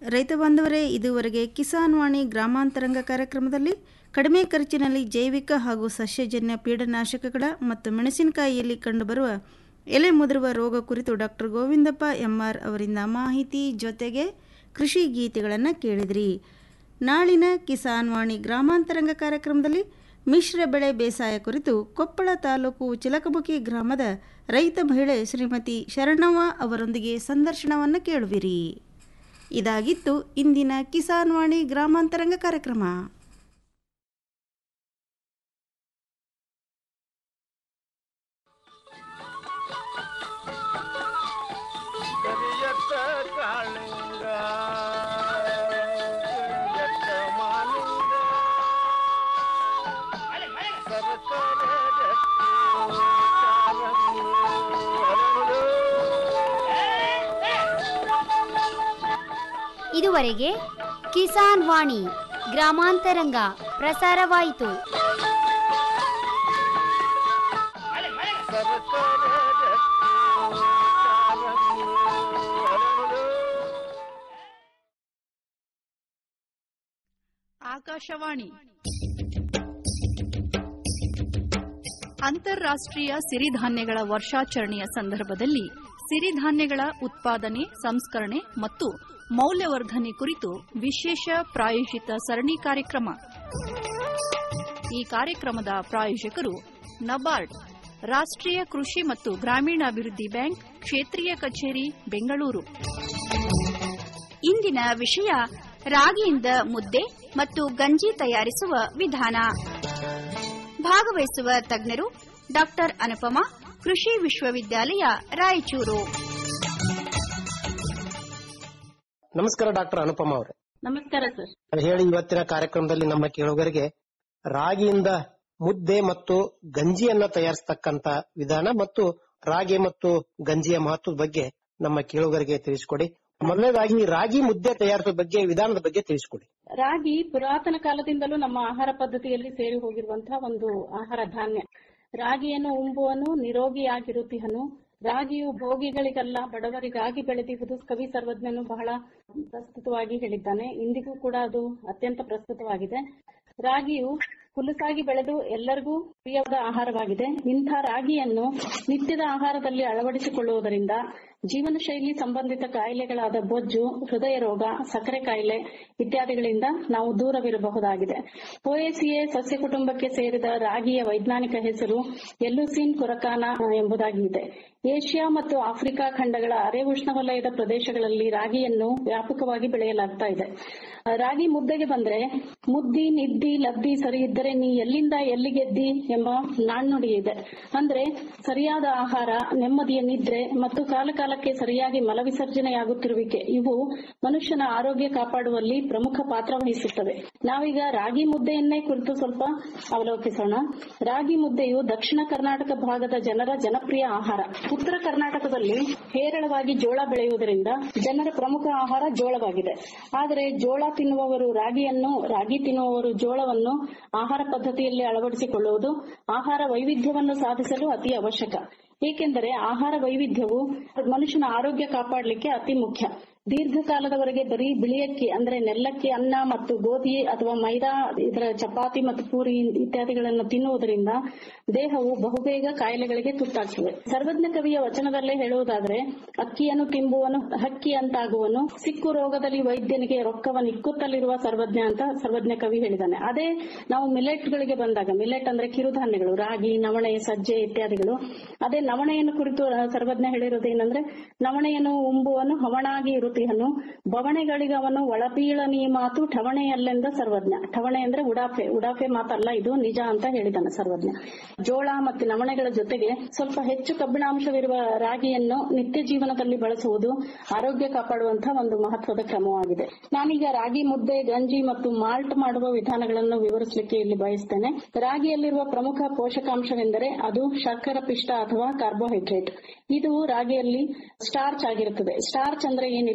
ರೈತ ಬಾಂಧವರೇ ಇದುವರೆಗೆ ಕಿಸಾನ್ ವಾಣಿ ಗ್ರಾಮಾಂತರಂಗ ಕಾರ್ಯಕ್ರಮದಲ್ಲಿ ಕಡಿಮೆ ಖರ್ಚಿನಲ್ಲಿ ಜೈವಿಕ ಹಾಗೂ ಸಸ್ಯಜನ್ಯ ಪೀಡನಾಶಕಗಳ ಮತ್ತು ಮೆಣಸಿನಕಾಯಿಯಲ್ಲಿ ಕಂಡುಬರುವ ಎಲೆ ಮುದುರುವ ರೋಗ ಕುರಿತು ಡಾಕ್ಟರ್ ಗೋವಿಂದಪ್ಪ ಎಂಆರ್ ಅವರಿಂದ ಮಾಹಿತಿ ಜೊತೆಗೆ ಕೃಷಿ ಗೀತೆಗಳನ್ನು ಕೇಳಿದ್ರಿ ನಾಳಿನ ಕಿಸಾನ್ ವಾಣಿ ಗ್ರಾಮಾಂತರಂಗ ಕಾರ್ಯಕ್ರಮದಲ್ಲಿ ಮಿಶ್ರ ಬೆಳೆ ಬೇಸಾಯ ಕುರಿತು ಕೊಪ್ಪಳ ತಾಲೂಕು ಚಿಲಕಬುಕಿ ಗ್ರಾಮದ ರೈತ ಮಹಿಳೆ ಶ್ರೀಮತಿ ಶರಣವ್ವ ಅವರೊಂದಿಗೆ ಸಂದರ್ಶನವನ್ನು ಕೇಳುವಿರಿ ಇದಾಗಿತ್ತು ಇಂದಿನ ಕಿಸಾನ್ ವಾಣಿ ಗ್ರಾಮಾಂತರಂಗ ಕಾರ್ಯಕ್ರಮ
ಕರಿಯತ್ತ ಕಾಳಿಂಗ ಕರಿಯತ್ತ ಮಾಲಿಂಗ ಸರಸರ ರಕ್ತಿ ಕಾರಂಗಿ ಹರಳು.
ಇದುವರೆಗೆ ಕಿಸಾನ್ ವಾಣಿ ಗ್ರಾಮಾಂತರಂಗ ಪ್ರಸಾರವಾಯಿತು
ಸರಸರ ರಕ್ತಿ ಕಾರಂಗಿ ಹರಳು.
ಆಕಾಶವಾಣಿ ಅಂತಾರಾಷ್ಟ್ರೀಯ ಸಿರಿಧಾನ್ಯಗಳ ವರ್ಷಾಚರಣೆಯ ಸಂದರ್ಭದಲ್ಲಿ ಸಿರಿಧಾನ್ಯಗಳ ಉತ್ಪಾದನೆ ಸಂಸ್ಕರಣೆ ಮತ್ತು ಮೌಲ್ಯವರ್ಧನೆ ಕುರಿತು ವಿಶೇಷ ಪ್ರಾಯೋಜಿತ ಸರಣಿ ಕಾರ್ಯಕ್ರಮ ಈ ಕಾರ್ಯಕ್ರಮದ ಪ್ರಾಯೋಜಕರು ನಬಾರ್ಡ್ ರಾಷ್ಟ್ರೀಯ ಕೃಷಿ ಮತ್ತು ಗ್ರಾಮೀಣಾಭಿವೃದ್ಧಿ ಬ್ಯಾಂಕ್ ಕ್ಷೇತ್ರೀಯ ಕಚೇರಿ ಬೆಂಗಳೂರು
ಇಂದಿನ ವಿಷಯ ರಾಗಿಯಿಂದ ಮುದ್ದೆ ಮತ್ತು ಗಂಜಿ ತಯಾರಿಸುವ ವಿಧಾನ ಭಾಗವಹಿಸುವ ತಜ್ಞರು ಡಾಕ್ಟರ್ ಅನುಪಮ ಕೃಷಿ ವಿಶ್ವವಿದ್ಯಾಲಯ ರಾಯಚೂರು
ನಮಸ್ಕಾರ ಡಾಕ್ಟರ್ ಅನುಪಮ ಅವರೇ
ನಮಸ್ಕಾರ ಸರ್
ಹೇಳಿ ಇವತ್ತಿನ ಕಾರ್ಯಕ್ರಮದಲ್ಲಿ ನಮ್ಮ ಕೇಳುಗರಿಗೆ ರಾಗಿಯಿಂದ ಮುದ್ದೆ ಮತ್ತು ಗಂಜಿಯನ್ನ ತಯಾರಿಸತಕ್ಕಂತ ವಿಧಾನ ಮತ್ತು ರಾಗಿ ಮತ್ತು ಗಂಜಿಯ ಮಹತ್ವದ ಬಗ್ಗೆ ನಮ್ಮ ಕೇಳುಗರಿಗೆ ತಿಳಿಸಿಕೊಡಿ ಮೊದಲನೇದಾಗಿ ರಾಗಿ ಮುದ್ದೆ ತಯಾರಿಸೋ ಬಗ್ಗೆ ವಿಧಾನದ ಬಗ್ಗೆ ತಿಳಿಸಿಕೊಡಿ
ರಾಗಿ ಪುರಾತನ ಕಾಲದಿಂದಲೂ ನಮ್ಮ ಆಹಾರ ಪದ್ಧತಿಯಲ್ಲಿ ಸೇರಿ ಹೋಗಿರುವಂತಹ ಒಂದು ಆಹಾರ ಧಾನ್ಯ ರಾಗಿಯನ್ನು ಉಂಬುವನು ನಿರೋಗಿಯಾಗಿರುತ್ತಿಹನು ರಾಗಿಯು ಭೋಗಿಗಳಿಗಲ್ಲ ಬಡವರಿಗಾಗಿ ಬೆಳೆದಿರುವುದು ಕವಿ ಸರ್ವಜ್ಞನು ಬಹಳ ಪ್ರಸ್ತುತವಾಗಿ ಹೇಳಿದ್ದಾನೆ ಇಂದಿಗೂ ಕೂಡ ಅದು ಅತ್ಯಂತ ಪ್ರಸ್ತುತವಾಗಿದೆ ರಾಗಿಯು ಹುಲಸಾಗಿ ಬೆಳೆದು ಎಲ್ಲರಿಗೂ ಪ್ರಿಯವಾದ ಆಹಾರವಾಗಿದೆ ಇಂಥ ರಾಗಿಯನ್ನು ನಿತ್ಯದ ಆಹಾರದಲ್ಲಿ ಅಳವಡಿಸಿಕೊಳ್ಳುವುದರಿಂದ ಜೀವನ ಶೈಲಿ ಸಂಬಂಧಿತ ಕಾಯಿಲೆಗಳಾದ ಬೊಜ್ಜು ಹೃದಯ ರೋಗ ಸಕ್ಕರೆ ಕಾಯಿಲೆ ಇತ್ಯಾದಿಗಳಿಂದ ನಾವು ದೂರವಿರಬಹುದಾಗಿದೆ ಪೋಯೇಸಿಯೆ ಸಸ್ಯ ಕುಟುಂಬಕ್ಕೆ ಸೇರಿದ ರಾಗಿಯ ವೈಜ್ಞಾನಿಕ ಹೆಸರು ಎಲ್ಲುಸಿನ್ ಕುರಕಾನ ಎಂಬುದಾಗಿದೆ ಏಷ್ಯಾ ಮತ್ತು ಆಫ್ರಿಕಾ ಖಂಡಗಳ ಅರೆ ಉಷ್ಣವಲಯದ ಪ್ರದೇಶಗಳಲ್ಲಿ ರಾಗಿಯನ್ನು ವ್ಯಾಪಕವಾಗಿ ಬೆಳೆಯಲಾಗ್ತಾ ಇದೆ ರಾಗಿ ಮುದ್ದೆಗೆ ಬಂದ್ರೆ ಮುದ್ದಿ ನಿದ್ದಿ ಲದ್ದಿ ಸರಿ ಇದ್ದರೆ ನೀ ಎಲ್ಲಿಂದ ಎಲ್ಲಿಗೆದ್ದಿ ಎಂಬ ನಾಣ್ಣುಡಿ ಇದೆ ಅಂದ್ರೆ ಸರಿಯಾದ ಆಹಾರ ನೆಮ್ಮದಿಯ ನಿದ್ರೆ ಮತ್ತು ಕಾಲಕಾಲಕ್ಕೆ ಸರಿಯಾಗಿ ಮಲವಿಸರ್ಜನೆಯಾಗುತ್ತಿರುವಿಕೆ ಇವು ಮನುಷ್ಯನ ಆರೋಗ್ಯ ಕಾಪಾಡುವಲ್ಲಿ ಪ್ರಮುಖ ಪಾತ್ರ ವಹಿಸುತ್ತವೆ ನಾವೀಗ ರಾಗಿ ಮುದ್ದೆಯನ್ನೇ ಕುರಿತು ಸ್ವಲ್ಪ ಅವಲೋಕಿಸೋಣ ರಾಗಿ ಮುದ್ದೆಯು ದಕ್ಷಿಣ ಕರ್ನಾಟಕ ಭಾಗದ ಜನರ ಜನಪ್ರಿಯ ಆಹಾರ ಉತ್ತರ ಕರ್ನಾಟಕದಲ್ಲಿ ಹೇರಳವಾಗಿ ಜೋಳ ಬೆಳೆಯುವುದರಿಂದ ಜನರ ಪ್ರಮುಖ ಆಹಾರ ಜೋಳವಾಗಿದೆ ಆದರೆ ಜೋಳ ತಿನ್ನುವವರು ರಾಗಿಯನ್ನು ರಾಗಿ ತಿನ್ನುವವರು ಜೋಳವನ್ನು ಆಹಾರ ಪದ್ಧತಿಯಲ್ಲಿ ಅಳವಡಿಸಿಕೊಳ್ಳುವುದು ಆಹಾರ ವೈವಿಧ್ಯವನ್ನು ಸಾಧಿಸಲು ಅತಿ ಅವಶ್ಯಕ ಏಕೆಂದರೆ ಆಹಾರ ವೈವಿಧ್ಯವು ಮನುಷ್ಯನ ಆರೋಗ್ಯ ಕಾಪಾಡಲಿಕ್ಕೆ ಅತಿ ಮುಖ್ಯ ದೀರ್ಘಕಾಲದವರೆಗೆ ಬರೀ ಬಿಳಿಯಕ್ಕಿ ಅಂದ್ರೆ ನೆಲ್ಲಕ್ಕಿ ಅನ್ನ ಮತ್ತು ಗೋಧಿ ಅಥವಾ ಮೈದಾ ಇದರ ಚಪಾತಿ ಮತ್ತು ಪೂರಿ ಇತ್ಯಾದಿಗಳನ್ನು ತಿನ್ನುವುದರಿಂದ ದೇಹವು ಬಹುಬೇಗ ಕಾಯಿಲೆಗಳಿಗೆ ತುತ್ತಾಗ್ತದೆ ಸರ್ವಜ್ಞ ಕವಿಯ ವಚನದಲ್ಲೇ ಹೇಳುವುದಾದ್ರೆ ಅಕ್ಕಿಯನ್ನು ತಿಂಬುವನು ಹಕ್ಕಿ ಅಂತಾಗುವನು ಸಿಕ್ಕು ರೋಗದಲ್ಲಿ ವೈದ್ಯನಿಗೆ ರೊಕ್ಕವನ್ನಿಕ್ಕುತ್ತಲಿರುವ ಸರ್ವಜ್ಞ ಅಂತ ಸರ್ವಜ್ಞ ಕವಿ ಹೇಳಿದ್ದಾನೆ ಅದೇ ನಾವು ಮಿಲೆಟ್ ಗಳಿಗೆ ಬಂದಾಗ ಮಿಲೆಟ್ ಅಂದ್ರೆ ಕಿರುಧಾನ್ಯಗಳು ರಾಗಿ ನವಣೆ ಸಜ್ಜೆ ಇತ್ಯಾದಿಗಳು ಅದೇ ನವಣೆಯನ್ನು ಕುರಿತು ಸರ್ವಜ್ಞ ಹೇಳಿರೋದೇನಂದ್ರೆ ನವಣೆಯನ್ನು ಉಂಬುವನು ಹವಣಾಗಿ ಇರುತ್ತಿಹನು ಬವಣೆಗಳಿಗೆ ಅವನು ಒಳಬೀಳನಿ ಮಾತು ಠವಣೆಯಲ್ಲೆಂದ ಸರ್ವಜ್ಞ ಠವಣೆ ಅಂದ್ರೆ ಉಡಾಫೆ ಉಡಾಫೆ ಮಾತಲ್ಲ ಇದು ನಿಜ ಅಂತ ಹೇಳಿದಾನೆ ಸರ್ವಜ್ಞ ಜೋಳ ಮತ್ತು ನವಣೆಗಳ ಜೊತೆಗೆ ಸ್ವಲ್ಪ ಹೆಚ್ಚು ಕಬ್ಬಿಣಾಂಶವಿರುವ ರಾಗಿಯನ್ನು ನಿತ್ಯ ಜೀವನದಲ್ಲಿ ಬಳಸುವುದು ಆರೋಗ್ಯ ಕಾಪಾಡುವಂತಹ ಒಂದು ಮಹತ್ವದ ಕ್ರಮವಾಗಿದೆ ನಾನೀಗ ರಾಗಿ ಮುದ್ದೆ ಗಂಜಿ ಮತ್ತು ಮಾಲ್ಟ್ ಮಾಡುವ ವಿಧಾನಗಳನ್ನು ವಿವರಿಸಲಿಕ್ಕೆ ಇಲ್ಲಿ ಬಯಸ್ತೇನೆ ರಾಗಿಯಲ್ಲಿರುವ ಪ್ರಮುಖ ಪೋಷಕಾಂಶವೆಂದರೆ ಅದು ಶರ್ಕರ ಪಿಷ್ಟ ಅಥವಾ ಕಾರ್ಬೋಹೈಡ್ರೇಟ್ ಇದು ರಾಗಿಯಲ್ಲಿ ಸ್ಟಾರ್ಚ್ ಆಗಿರುತ್ತದೆ ಸ್ಟಾರ್ಚ್ ಅಂದ್ರೆ ಏನಿಲ್ಲ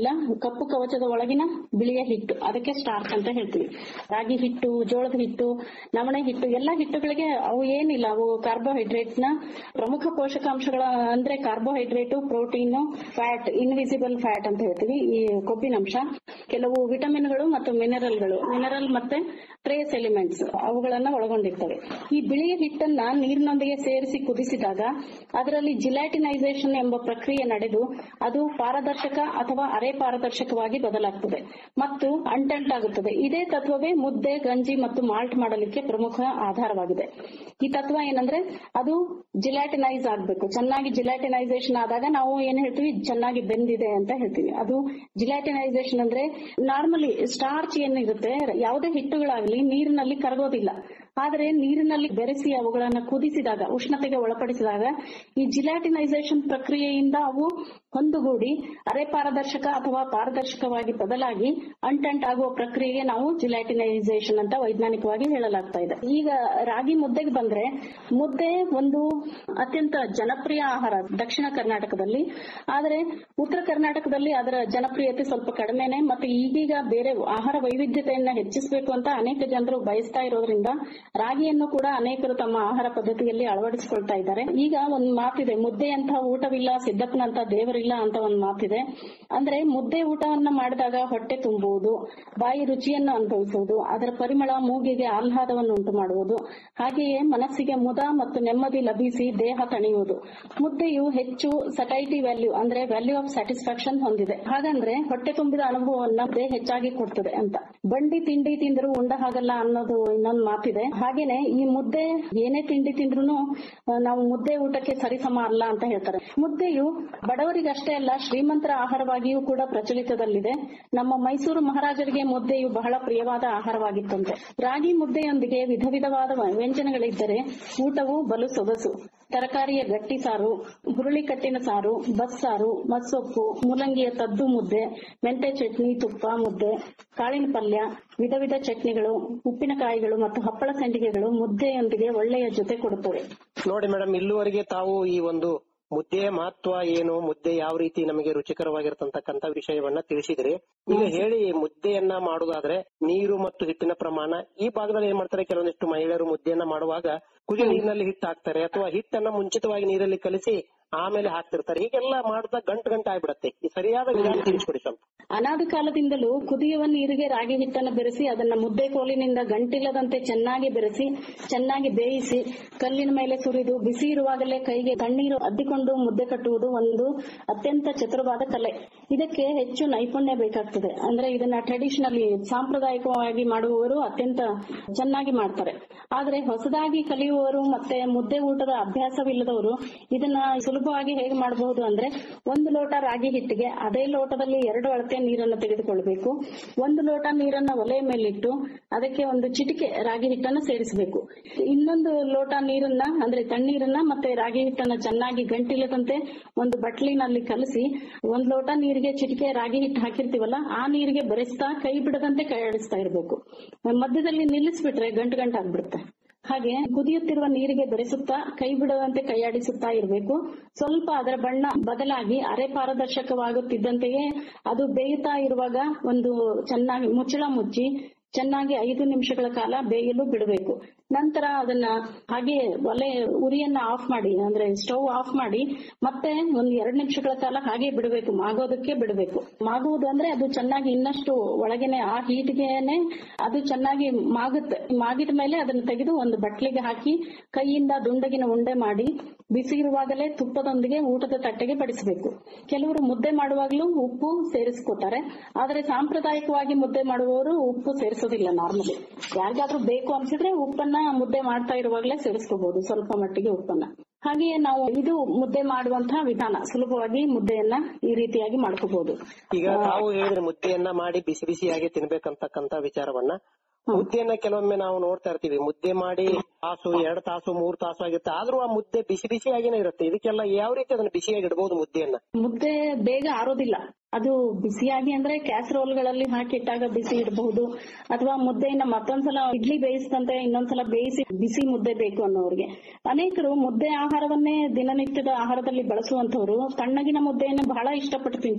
ಇಲ್ಲ ಕಪ್ಪು ಕವಚದ ಒಳಗಿನ ಬಿಳಿಯ ಹಿಟ್ಟು ಅದಕ್ಕೆ ಸ್ಟಾರ್ಚ್ ಅಂತ ಹೇಳ್ತೀವಿ ರಾಗಿ ಹಿಟ್ಟು ಜೋಳದ ಹಿಟ್ಟು ನವಣೆ ಹಿಟ್ಟು ಎಲ್ಲಾ ಹಿಟ್ಟುಗಳಿಗೆ ಅವು ಏನಿಲ್ಲ ಅವು ಕಾರ್ಬೋಹೈಡ್ರೇಟ್ ನ ಪ್ರಮುಖ ಪೋಷಕಾಂಶಗಳ ಅಂದ್ರೆ carbohydrate protein fat invisible fat ಅಂತ ಹೇಳ್ತೀವಿ ಈ ಕೊಬ್ಬಿನಂಶ ಕೆಲವು ವಿಟಮಿನ್ಗಳು ಮತ್ತು ಮಿನರಲ್ಗಳು ಮಿನರಲ್ ಮತ್ತೆ ಟ್ರೇಸ್ ಎಲಿಮೆಂಟ್ಸ್ ಅವುಗಳನ್ನ ಒಳಗೊಂಡಿರ್ತವೆ ಈ ಬಿಳಿಯ ಹಿಟ್ಟನ್ನ ನೀರಿನೊಂದಿಗೆ ಸೇರಿಸಿ ಕುದಿಸಿದಾಗ ಅದರಲ್ಲಿ ಜಿಲಾಟಿನೈಸೇಷನ್ ಎಂಬ ಪ್ರಕ್ರಿಯೆ ನಡೆದು ಅದು ಪಾರದರ್ಶಕ ಅಥವಾ ಅರೆ ಪಾರದರ್ಶಕವಾಗಿ ಬದಲಾಗ್ತದೆ ಮತ್ತು ಅಂಟಂಟಾಗುತ್ತದೆ ಇದೇ ತತ್ವವೇ ಮುದ್ದೆ ಗಂಜಿ ಮತ್ತು ಮಾಲ್ಟ್ ಮಾಡಲಿಕ್ಕೆ ಪ್ರಮುಖ ಆಧಾರವಾಗಿದೆ ಈ ತತ್ವ ಏನಂದ್ರೆ ಅದು ಜಿಲಾಟಿನೈಸ್ ಆಗ್ಬೇಕು ಚೆನ್ನಾಗಿ ಜಿಲಾಟಿನೈಸೇಷನ್ ಆದಾಗ ನಾವು ಏನ್ ಹೇಳ್ತೀವಿ ಚೆನ್ನಾಗಿ ಬೆಂದಿದೆ ಅಂತ ಹೇಳ್ತೀವಿ ಅದು ಜಿಲಾಟಿನೈಸೇಷನ್ ಅಂದ್ರೆ ನಾರ್ಮಲಿ ಸ್ಟಾರ್ಚ್ ಏನಿರುತ್ತೆ ಯಾವುದೇ ಹಿಟ್ಟುಗಳಾಗ್ಲಿ ನೀರಿನಲ್ಲಿ ಕರಗೋದಿಲ್ಲ ಆದರೆ ನೀರಿನಲ್ಲಿ ಬೆರೆಸಿ ಅವುಗಳನ್ನ ಕುದಿಸಿದಾಗ ಉಷ್ಣತೆಗೆ ಒಳಪಡಿಸಿದಾಗ ಈ ಜಿಲಾಟಿನೈಸೇಷನ್ ಪ್ರಕ್ರಿಯೆಯಿಂದ ಅವು ಹೊಂದುಗೂಡಿ ಅರೆ ಪಾರದರ್ಶಕ ಅಥವಾ ಪಾರದರ್ಶಕವಾಗಿ ಬದಲಾಗಿ ಅಂಟಂಟಾಗುವ ಪ್ರಕ್ರಿಯೆಗೆ ನಾವು ಜಿಲಾಟಿನೈಸೇಷನ್ ಅಂತ ವೈಜ್ಞಾನಿಕವಾಗಿ ಹೇಳಲಾಗ್ತಾ ಇದೆ ಈಗ ರಾಗಿ ಮುದ್ದೆಗೆ ಬಂದ್ರೆ ಮುದ್ದೆ ಒಂದು ಅತ್ಯಂತ ಜನಪ್ರಿಯ ಆಹಾರ ದಕ್ಷಿಣ ಕರ್ನಾಟಕದಲ್ಲಿ ಆದರೆ ಉತ್ತರ ಕರ್ನಾಟಕದಲ್ಲಿ ಅದರ ಜನಪ್ರಿಯತೆ ಸ್ವಲ್ಪ ಕಡಿಮೆನೆ ಮತ್ತೆ ಈಗೀಗ ಬೇರೆ ಆಹಾರ ವೈವಿಧ್ಯತೆಯನ್ನ ಹೆಚ್ಚಿಸಬೇಕು ಅಂತ ಅನೇಕ ಜನರು ಬಯಸ್ತಾ ಇರೋದ್ರಿಂದ ರಾಗಿಯನ್ನು ಕೂಡ ಅನೇಕರು ತಮ್ಮ ಆಹಾರ ಪದ್ಧತಿಯಲ್ಲಿ ಅಳವಡಿಸಿಕೊಳ್ತಾ ಇದ್ದಾರೆ ಈಗ ಒಂದು ಮಾತಿದೆ ಮುದ್ದೆ ಅಂತ ಊಟವಿಲ್ಲ ಸಿದ್ದಪ್ಪನಂತ ದೇವರಿಲ್ಲ ಅಂತ ಒಂದು ಮಾತಿದೆ ಅಂದ್ರೆ ಮುದ್ದೆ ಊಟವನ್ನ ಮಾಡಿದಾಗ ಹೊಟ್ಟೆ ತುಂಬುವುದು ಬಾಯಿ ರುಚಿಯನ್ನು ಅನುಭವಿಸುವುದು ಅದರ ಪರಿಮಳ ಮೂಗಿಗೆ ಆಹ್ಲಾದವನ್ನು ಉಂಟು ಮಾಡುವುದು ಹಾಗೆಯೇ ಮನಸ್ಸಿಗೆ ಮುದ ಮತ್ತು ನೆಮ್ಮದಿ ಲಭಿಸಿ ದೇಹ ತಣಿಯುವುದು ಮುದ್ದೆಯು ಹೆಚ್ಚು ಸಟೈಟಿ ವ್ಯಾಲ್ಯೂ ಅಂದ್ರೆ ವ್ಯಾಲ್ಯೂ ಆಫ್ ಸ್ಯಾಟಿಸ್ಫ್ಯಾಕ್ಷನ್ ಹೊಂದಿದೆ ಹಾಗಂದ್ರೆ ಹೊಟ್ಟೆ ತುಂಬಿದ ಅನುಭವವನ್ನ ಮುದ್ದೆ ಹೆಚ್ಚಾಗಿ ಕೊಡ್ತದೆ ಅಂತ ಬಂಡಿ ತಿಂಡಿ ತಿಂದರೂ ಉಂಡ ಹಾಗಲ್ಲ ಅನ್ನೋದು ಇನ್ನೊಂದು ಮಾತಿದೆ ಹಾಗೇನೆ ಈ ಮುದ್ದೆ ಏನೇ ತಿಂಡಿ ತಿಂದ್ರು ನಾವು ಮುದ್ದೆ ಊಟಕ್ಕೆ ಸರಿಸಮ ಅಲ್ಲ ಅಂತ ಹೇಳ್ತಾರೆ ಮುದ್ದೆಯು ಬಡವರಿಗಷ್ಟೇ ಅಲ್ಲ ಶ್ರೀಮಂತರ ಆಹಾರವಾಗಿಯೂ ಕೂಡ ಪ್ರಚಲಿತದಲ್ಲಿದೆ ನಮ್ಮ ಮೈಸೂರು ಮಹಾರಾಜರಿಗೆ ಮುದ್ದೆಯು ಬಹಳ ಪ್ರಿಯವಾದ ಆಹಾರವಾಗಿತ್ತಂತೆ ರಾಗಿ ಮುದ್ದೆಯೊಂದಿಗೆ ವಿಧ ವಿಧವಾದ ವ್ಯಂಜನಗಳಿದ್ದರೆ ಊಟವು ಬಲು ಸೊಗಸು ತರಕಾರಿಯ ಗಟ್ಟಿ ಸಾರು ಹುರುಳಿಕಟ್ಟಿನ ಸಾರು ಬಸ್ಸಾರು ಮಸ್ಸೊಪ್ಪು ಮೂಲಂಗಿಯ ತದ್ದು ಮುದ್ದೆ ಮೆಂತೆ ಚಟ್ನಿ ತುಪ್ಪ ಮುದ್ದೆ ಕಾಳಿನ ಪಲ್ಯ ವಿಧ ವಿಧ ಚಟ್ನಿಗಳು ಉಪ್ಪಿನಕಾಯಿಗಳು ಮತ್ತು ಹಪ್ಪಳ ಸಂಡಿಗೆಗಳು ಮುದ್ದೆಯೊಂದಿಗೆ ಒಳ್ಳೆಯ ಜೊತೆ ಕೊಡುತ್ತವೆ
ನೋಡಿ ಮೇಡಮ್ ಇಲ್ಲಿವರೆಗೆ ತಾವು ಈ ಒಂದು ಮುದ್ದೆಯ ಮಹತ್ವ ಏನು ಮುದ್ದೆ ಯಾವ ರೀತಿ ನಮಗೆ ರುಚಿಕರವಾಗಿರತಕ್ಕಂತ ವಿಷಯವನ್ನ ತಿಳಿಸಿದ್ರಿ ಈಗ ಹೇಳಿ ಮುದ್ದೆಯನ್ನ ಮಾಡುದಾದ್ರೆ ನೀರು ಮತ್ತು ಹಿಟ್ಟಿನ ಪ್ರಮಾಣ ಈ ಭಾಗದಲ್ಲಿ ಏನ್ ಮಾಡ್ತಾರೆ ಕೆಲವೊಂದಿಷ್ಟು ಮಹಿಳೆಯರು ಮುದ್ದೆಯನ್ನ ಮಾಡುವಾಗ ಕುದಿಯ ನೀರಿನಲ್ಲಿ ಹಿಟ್ಟು ಹಾಕ್ತಾರೆ ಅಥವಾ ಹಿಟ್ಟನ್ನ ಮುಂಚಿತವಾಗಿ ನೀರಲ್ಲಿ ಕಲಿಸಿ ಆಮೇಲೆ ಹಾಕ್ತಿರ್ತಾರೆ ಹೀಗೆಲ್ಲ ಮಾಡ್ತಾ ಗಂಟು ಗಂಟು ಆಗ್ಬಿಡತ್ತೆ ಈ ಸರಿಯಾದ ವಿಧಾನ ತಿಳಿಸ್ಕೊಡಿ ಸ್ವಲ್ಪ
ಅನಾದಿ ಕಾಲದಿಂದಲೂ ಕುದಿಯುವ ನೀರಿಗೆ ರಾಗಿ ಹಿಟ್ಟನ್ನು ಬೆರೆಸಿ ಅದನ್ನ ಮುದ್ದೆ ಕೋಲಿನಿಂದ ಗಂಟಿಲ್ಲದಂತೆ ಚೆನ್ನಾಗಿ ಬೆರೆಸಿ ಚೆನ್ನಾಗಿ ಬೇಯಿಸಿ ಕಲ್ಲಿನ ಮೇಲೆ ಸುರಿದು ಬಿಸಿ ಇರುವಾಗಲೇ ಕೈಗೆ ತಣ್ಣೀರು ಅದ್ದಿಕೊಂಡು ಮುದ್ದೆ ಕಟ್ಟುವುದು ಒಂದು ಅತ್ಯಂತ ಚತುರವಾದ ಕಲೆ ಇದಕ್ಕೆ ಹೆಚ್ಚು ನೈಪುಣ್ಯ ಬೇಕಾಗ್ತದೆ ಅಂದ್ರೆ ಇದನ್ನ ಟ್ರೆಡಿಷನಲಿ ಸಾಂಪ್ರದಾಯಿಕವಾಗಿ ಮಾಡುವವರು ಅತ್ಯಂತ ಚೆನ್ನಾಗಿ ಮಾಡ್ತಾರೆ ಆದ್ರೆ ಹೊಸದಾಗಿ ಕಲಿಯುವವರು ಮತ್ತೆ ಮುದ್ದೆ ಊಟದ ಅಭ್ಯಾಸವಿಲ್ಲದವರು ಇದನ್ನ ಸುಲಭವಾಗಿ ಹೇಗೆ ಮಾಡಬಹುದು ಅಂದ್ರೆ ಒಂದು ಲೋಟ ರಾಗಿ ಹಿಟ್ಟಿಗೆ ಅದೇ ಲೋಟದಲ್ಲಿ ಎರಡು ಅಳತೆ ನೀರನ್ನು ತೆಗೆದುಕೊಳ್ಬೇಕು ಒಂದು ಲೋಟ ನೀರನ್ನ ಒಲೆಯ ಮೇಲಿಟ್ಟು ಅದಕ್ಕೆ ಒಂದು ಚಿಟಿಕೆ ರಾಗಿ ಹಿಟ್ಟನ್ನು ಸೇರಿಸಬೇಕು ಇನ್ನೊಂದು ಲೋಟ ನೀರನ್ನ ಅಂದ್ರೆ ತಣ್ಣೀರನ್ನ ಮತ್ತೆ ರಾಗಿ ಹಿಟ್ಟನ್ನ ಚೆನ್ನಾಗಿ ಗಂಟಿಲ್ಲದಂತೆ ಒಂದು ಬಟ್ಲಿನಲ್ಲಿ ಕಲಸಿ ಒಂದ್ ಲೋಟ ನೀರಿಗೆ ಚಿಟಿಕೆ ರಾಗಿ ಹಿಟ್ಟು ಹಾಕಿರ್ತೀವಲ್ಲ ಆ ನೀರಿಗೆ ಬೆರೆಸ್ತಾ ಕೈ ಬಿಡದಂತೆ ಕೈ ಆಡಿಸ್ತಾ ಇರಬೇಕು ಮಧ್ಯದಲ್ಲಿ ನಿಲ್ಲಿಸ್ಬಿಟ್ರೆ ಗಂಟು ಗಂಟು ಆಗ್ಬಿಡುತ್ತೆ ಹಾಗೆ ಕುದಿಯುತ್ತಿರುವ ನೀರಿಗೆ ಬೆರೆಸುತ್ತಾ ಕೈ ಬಿಡದಂತೆ ಕೈಯಾಡಿಸುತ್ತಾ ಇರಬೇಕು ಸ್ವಲ್ಪ ಅದರ ಬಣ್ಣ ಬದಲಾಗಿ ಅರೆ ಪಾರದರ್ಶಕವಾಗುತ್ತಿದ್ದಂತೆಯೇ ಅದು ಬೇಯುತ್ತಾ ಇರುವಾಗ ಒಂದು ಚೆನ್ನಾಗಿ ಮುಚ್ಚಳ ಮುಚ್ಚಿ ಚೆನ್ನಾಗಿ ಐದು ನಿಮಿಷಗಳ ಕಾಲ ಬೇಯಲು ಬಿಡಬೇಕು ನಂತರ ಅದನ್ನ ಹಾಗೆ ಒಲೆ ಉರಿಯನ್ನ ಆಫ್ ಮಾಡಿ ಅಂದ್ರೆ ಸ್ಟವ್ ಆಫ್ ಮಾಡಿ ಮತ್ತೆ ಒಂದ್ ಎರಡ್ ನಿಮಿಷಗಳ ಕಾಲ ಹಾಗೆ ಬಿಡಬೇಕು ಮಾಗೋದಕ್ಕೆ ಬಿಡಬೇಕು ಮಾಗುವುದು ಅಂದ್ರೆ ಅದು ಚೆನ್ನಾಗಿ ಇನ್ನಷ್ಟು ಒಳಗೇನೆ ಆ ಹೀಟ್ಗೆನೆ ಅದು ಚೆನ್ನಾಗಿ ಮಾಗುತ್ತೆ ಮಾಗಿದ ಮೇಲೆ ಅದನ್ನ ತೆಗೆದು ಒಂದು ಬಟ್ಲಿಗೆ ಹಾಕಿ ಕೈಯಿಂದ ದುಂಡಗಿನ ಉಂಡೆ ಮಾಡಿ ಬಿಸಿ ಇರುವಾಗಲೇ ತುಪ್ಪದೊಂದಿಗೆ ಊಟದ ತಟ್ಟೆಗೆ ಬಡಿಸಬೇಕು ಕೆಲವರು ಮುದ್ದೆ ಮಾಡುವಾಗಲೂ ಉಪ್ಪು ಸೇರಿಸ್ಕೋತಾರೆ ಆದ್ರೆ ಸಾಂಪ್ರದಾಯಿಕವಾಗಿ ಮುದ್ದೆ ಮಾಡುವವರು ಉಪ್ಪು ಸೇರಿಸೋದಿಲ್ಲ ನಾರ್ಮಲಿ ಯಾರಿಗಾದ್ರೂ ಬೇಕು ಅನ್ಸಿದ್ರೆ ಉಪ್ಪನ್ನ ಮುದ್ದೆ ಮಾಡ್ತಾ ಇರುವಾಗಲೇ ಸೇರಿಸ್ಕೋಬಹುದು ಸ್ವಲ್ಪ ಮಟ್ಟಿಗೆ ಉಪ್ಪನ್ನ ಹಾಗೆಯೇ ನಾವು ಇದು ಮುದ್ದೆ ಮಾಡುವಂತಹ ವಿಧಾನ ಸುಲಭವಾಗಿ ಮುದ್ದೆಯನ್ನ ಈ ರೀತಿಯಾಗಿ ಮಾಡ್ಕೋಬಹುದು
ಈಗ ತಾವು ಹೇಳಿದ್ರೆ ಮುದ್ದೆಯನ್ನ ಮಾಡಿ ಬಿಸಿ ಬಿಸಿಯಾಗಿ ತಿನ್ಬೇಕಂತಕ್ಕಂತ ವಿಚಾರವನ್ನ ಮುದ್ದೆಯನ್ನ ಕೆಲವೊಮ್ಮೆ ನಾವು ನೋಡ್ತಾ ಇರ್ತೀವಿ ಮುದ್ದೆ ಮಾಡಿ ತಾಸು ಎರಡು ತಾಸು ಮೂರು ತಾಸು ಆಗಿರುತ್ತೆ ಆದ್ರೂ ಆ ಮುದ್ದೆ ಬಿಸಿ ಬಿಸಿಯಾಗಿನೇ ಇರುತ್ತೆ ಇದಕ್ಕೆಲ್ಲ ಯಾವ ರೀತಿ ಅದನ್ನ ಬಿಸಿಯಾಗಿ ಇಡಬಹುದು ಮುದ್ದೆಯನ್ನ
ಮುದ್ದೆ ಬೇಗ ಆರೋದಿಲ್ಲ ಅದು ಬಿಸಿಯಾಗಿ ಅಂದ್ರೆ ಕ್ಯಾಸರೋಲ್ಗಳಲ್ಲಿ ಹಾಕಿಟ್ಟಾಗ ಬಿಸಿ ಇಡಬಹುದು ಅಥವಾ ಮುದ್ದೆಯನ್ನ ಮತ್ತೊಂದ್ಸಲ ಇಡ್ಲಿ ಬೇಯಿಸಿದಂತೆ ಇನ್ನೊಂದ್ಸಲ ಬೇಯಿಸಿ ಬಿಸಿ ಮುದ್ದೆ ಬೇಕು ಅನ್ನೋರಿಗೆ ಅನೇಕರು ಮುದ್ದೆ ಆಹಾರವನ್ನೇ ದಿನನಿತ್ಯದ ಆಹಾರದಲ್ಲಿ ಬಳಸುವಂತವರು ತಣ್ಣಗಿನ ಮುದ್ದೆಯನ್ನು ಬಹಳ ಇಷ್ಟಪಟ್ಟು ತಿಂತಾರೆ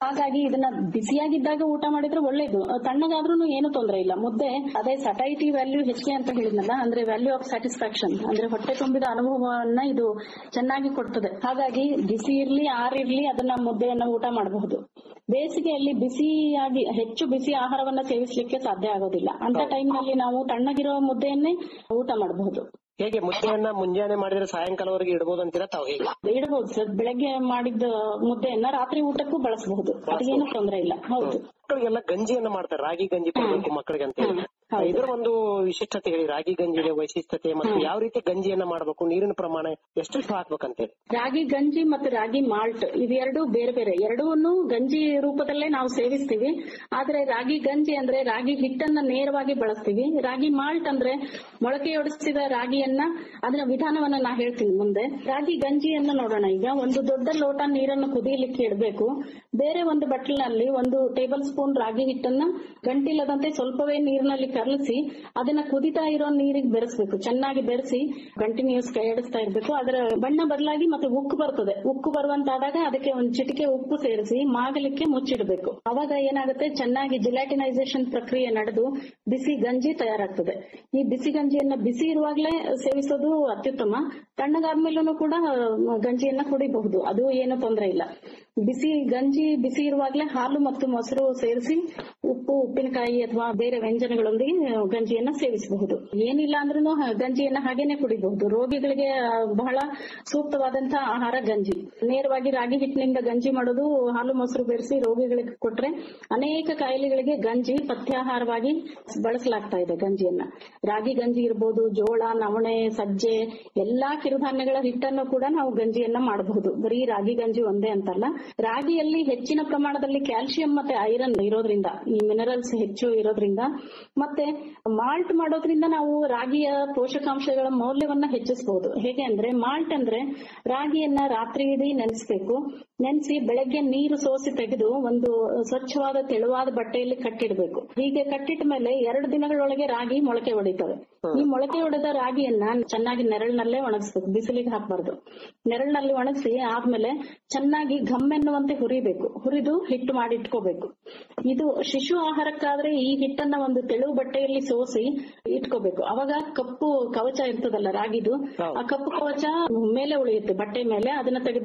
ಹಾಗಾಗಿ ಇದನ್ನ ಬಿಸಿಯಾಗಿದ್ದಾಗ ಊಟ ಮಾಡಿದ್ರೆ ಒಳ್ಳೇದು ತಣ್ಣಗಾದ್ರೂ ಏನು ತೊಂದರೆ ಇಲ್ಲ ಮುದ್ದೆ ಅದೇ ಸಟೈಟಿ ವ್ಯಾಲ್ಯೂ ಹೆಚ್ಚಿಗೆ ಅಂತ ಹೇಳಿದ್ನಲ್ಲ ಅಂದ್ರೆ ವ್ಯಾಲ್ಯೂ ಆಫ್ ಸ್ಯಾಟಿಸ್ಫ್ಯಾಕ್ಷನ್ ಅಂದ್ರೆ ಹೊಟ್ಟೆ ತುಂಬಿದ ಅನುಭವವನ್ನ ಇದು ಚೆನ್ನಾಗಿ ಕೊಡ್ತದೆ ಹಾಗಾಗಿ ಬಿಸಿ ಇರ್ಲಿ ಆರಿರ್ಲಿ ಅದನ್ನ ಮುದ್ದೆಯನ್ನ ಊಟ ಮಾಡಬಹುದು ಬೇಸಿಗೆಯಲ್ಲಿ ಬಿಸಿಯಾಗಿ ಹೆಚ್ಚು ಬಿಸಿ ಆಹಾರವನ್ನ ಸೇವಿಸಲಿಕ್ಕೆ ಸಾಧ್ಯ ಆಗೋದಿಲ್ಲ ಅಂತ ಟೈಮ್ ನಲ್ಲಿ ನಾವು ತಣ್ಣಗಿರೋ ಮುದ್ದೆಯನ್ನೇ ಊಟ ಮಾಡಬಹುದು
ಹೇಗೆ ಮುದ್ದೆಯನ್ನ ಮುಂಜಾನೆ ಮಾಡಿದ್ರೆ ಸಾಯಂಕಾಲವರೆಗೆ ಇಡಬಹುದು ಅಂತೀರಾ ತಾವು ಹೇಗೆ
ಇಡಬಹುದು ಸರ್ ಬೆಳಗ್ಗೆ ಮಾಡಿದ ಮುದ್ದೆಯನ್ನ ರಾತ್ರಿ ಊಟಕ್ಕೂ ಬಳಸಬಹುದು ಅದೇನು ತೊಂದರೆ ಇಲ್ಲ ಹೌದು
ಮಕ್ಕಳಿಗೆಲ್ಲ ಗಂಜಿಯನ್ನ ಮಾಡ್ತಾರೆ ರಾಗಿ ಗಂಜಿ ಕೊಡಬೇಕು ಮಕ್ಕಳಿಗೆ ಅಂತ ಹೇಳಿ
ಹೌದು.
ಇದರ ಒಂದು ವಿಶಿಷ್ಟತೆ ಹೇಳಿ ರಾಗಿ ಗಂಜಿಯ ವೈಶಿಷ್ಟ್ಯತೆ ಮತ್ತು ಯಾವ ರೀತಿ ಗಂಜಿಯನ್ನ ಮಾಡಬೇಕು ನೀರಿನ ಪ್ರಮಾಣ ಎಷ್ಟೆಷ್ಟು ಹಾಕ್ಬೇಕಂತೇಳಿ
ರಾಗಿ ಗಂಜಿ ಮತ್ತು ರಾಗಿ ಮಾಲ್ಟ್ ಇವೆರಡು ಬೇರೆ ಬೇರೆ ಎರಡೂನು ಗಂಜಿ ರೂಪದಲ್ಲೇ ನಾವು ಸೇವಿಸ್ತೀವಿ ಆದ್ರೆ ರಾಗಿ ಗಂಜಿ ಅಂದ್ರೆ ರಾಗಿ ಹಿಟ್ಟನ್ನ ನೇರವಾಗಿ ಬಳಸ್ತೀವಿ ರಾಗಿ ಮಾಲ್ಟ್ ಅಂದ್ರೆ ಮೊಳಕೆಯೊಡಿಸಿದ ರಾಗಿಯನ್ನ ಅದರ ವಿಧಾನವನ್ನ ನಾ ಹೇಳ್ತೀನಿ ಮುಂದೆ ರಾಗಿ ಗಂಜಿಯನ್ನ ನೋಡೋಣ ಈಗ ಒಂದು ದೊಡ್ಡ ಲೋಟ ನೀರನ್ನು ಕುದಿಯಲಿಕ್ಕೆ ಇಡಬೇಕು ಬೇರೆ ಒಂದು ಬಟ್ಲಿನಲ್ಲಿ ಒಂದು ಟೇಬಲ್ ಸ್ಪೂನ್ ರಾಗಿ ಹಿಟ್ಟನ್ನ ಗಂಟಿಲ್ಲದಂತೆ ಸ್ವಲ್ಪವೇ ನೀರಿನಲ್ಲಿ ಕಲಸಿ ಅದನ್ನ ಕುದಿತಾ ಇರೋ ನೀರಿಗೆ ಬೆರೆಸ್ಬೇಕು ಚೆನ್ನಾಗಿ ಬೆರೆಸಿ ಕಂಟಿನ್ಯೂಸ್ ಕೈಯಾಡಿಸ್ತಾ ಇರ್ಬೇಕು ಅದರ ಬಣ್ಣ ಬದಲಾಗಿ ಮತ್ತೆ ಉಕ್ಕು ಬರ್ತದೆ ಉಕ್ಕು ಬರುವಂತಾದಾಗ ಅದಕ್ಕೆ ಒಂದು ಚಿಟಿಕೆ ಉಪ್ಪು ಸೇರಿಸಿ ಮಾಗಲಿಕ್ಕೆ ಮುಚ್ಚಿಡಬೇಕು ಅವಾಗ ಏನಾಗುತ್ತೆ ಚೆನ್ನಾಗಿ ಜಿಲಾಟಿನೈಸೇಷನ್ ಪ್ರಕ್ರಿಯೆ ನಡೆದು ಬಿಸಿ ಗಂಜಿ ತಯಾರಾಗ್ತದೆ ಈ ಬಿಸಿ ಗಂಜಿಯನ್ನ ಬಿಸಿ ಇರುವಾಗಲೇ ಸೇವಿಸೋದು ಅತ್ಯುತ್ತಮ ತಣ್ಣಗಾದ್ಮೇಲೂ ಕೂಡ ಆ, ಗಂಜಿಯನ್ನ ಕುಡಿಬಹುದು ಅದು ಏನು ತೊಂದರೆ ಇಲ್ಲ ಬಿಸಿ ಗಂಜಿ ಬಿಸಿ ಇರುವಾಗಲೇ ಹಾಲು ಮತ್ತು ಮೊಸರು ಸೇರಿಸಿ ಉಪ್ಪು ಉಪ್ಪಿನಕಾಯಿ ಅಥವಾ ಬೇರೆ ವ್ಯಂಜನಗಳೊಂದಿಗೆ ಆ, ಗಂಜಿಯನ್ನ ಸೇವಿಸಬಹುದು ಏನಿಲ್ಲ ಅಂದ್ರೂ ಗಂಜಿಯನ್ನ ಹಾಗೇನೆ ಕುಡಿಬಹುದು ರೋಗಿಗಳಿಗೆ ಆ, ಬಹಳ ಸೂಕ್ತವಾದಂತಹ ಆಹಾರ ಗಂಜಿ ನೇರವಾಗಿ ರಾಗಿ ಹಿಟ್ಟಿನಿಂದ ಗಂಜಿ ಮಾಡೋದು ಹಾಲು ಮೊಸರು ಬೆರೆಸಿ ರೋಗಿಗಳಿಗೆ ಕೊಟ್ರೆ ಅನೇಕ ಕಾಯಿಲೆಗಳಿಗೆ ಗಂಜಿ ಪಥ್ಯಾಹಾರವಾಗಿ ಬಳಸಲಾಗ್ತಾ ಇದೆ ಗಂಜಿಯನ್ನ ರಾಗಿ ಗಂಜಿ ಇರ್ಬೋದು ಜೋಳ ನವಣೆ ಸಜ್ಜೆ ಎಲ್ಲಾ ಕಿರುಧಾನ್ಯಗಳ ಹಿಟ್ಟನ್ನು ಕೂಡ ನಾವು ಗಂಜಿಯನ್ನ ಮಾಡಬಹುದು ಬರೀ ರಾಗಿ ಗಂಜಿ ಒಂದೇ ಅಂತಲ್ಲ ರಾಗಿಯಲ್ಲಿ ಹೆಚ್ಚಿನ ಪ್ರಮಾಣದಲ್ಲಿ ಕ್ಯಾಲ್ಸಿಯಂ ಮತ್ತೆ ಐರನ್ ಇರೋದ್ರಿಂದ ಈ ಮಿನರಲ್ಸ್ ಹೆಚ್ಚು ಇರೋದ್ರಿಂದ ಮತ್ತೆ ಮಾಲ್ಟ್ ಮಾಡೋದ್ರಿಂದ ನಾವು ರಾಗಿಯ ಪೋಷಕಾಂಶಗಳ ಮೌಲ್ಯವನ್ನ ಹೆಚ್ಚಿಸಬಹುದು ಹೇಗೆ ಅಂದ್ರೆ ಮಾಲ್ಟ್ ಅಂದ್ರೆ ರಾಗಿಯನ್ನ ರಾತ್ರಿ ಇಡೀ ನೆನೆಸ್ಬೇಕು ನೆನೆಸಿ ಬೆಳಗ್ಗೆ ನೀರು ಸೋಸಿ ತೆಗೆದು ಒಂದು ಸ್ವಚ್ಛವಾದ ತೆಳುವಾದ ಬಟ್ಟೆಯಲ್ಲಿ ಕಟ್ಟಿಡಬೇಕು ಹೀಗೆ ಕಟ್ಟಿಟ್ಟ ಮೇಲೆ ಎರಡು ದಿನಗಳೊಳಗೆ ರಾಗಿ ಮೊಳಕೆ ಹೊಡಿತವೆ ಈ ಮೊಳಕೆ ಹೊಡೆದ ರಾಗಿಯನ್ನ ಚೆನ್ನಾಗಿ ನೆರಳಿನಲ್ಲೇ ಒಣಗಿಸ್ಬೇಕು ಬಿಸಿಲಿಗೆ ಹಾಕಬಾರ್ದು ನೆರಳಿನಲ್ಲಿ ಒಣಗಿಸಿ ಆದ್ಮೇಲೆ ಚೆನ್ನಾಗಿ ಘಮ್ ಎನ್ನುವಂತೆ ಹುರಿಬೇಕು ಹುರಿದು ಹಿಟ್ಟು ಮಾಡಿ ಇಟ್ಕೋಬೇಕು ಇದು ಶಿಶು ಆಹಾರಕ್ಕಾದ್ರೆ ಈ ಹಿಟ್ಟನ್ನ ಒಂದು ತೆಳು ಬಟ್ಟೆಯಲ್ಲಿ ಸೋಸಿ ಇಟ್ಕೋಬೇಕು ಅವಾಗ ಕಪ್ಪು ಕವಚ ಇರ್ತದಲ್ಲ ರಾಗಿದು ಆ ಕಪ್ಪು ಕವಚ ಮೇಲೆ ಉಳಿಯುತ್ತೆ ಬಟ್ಟೆ ಮೇಲೆ ಅದನ್ನ ತೆಗೆದು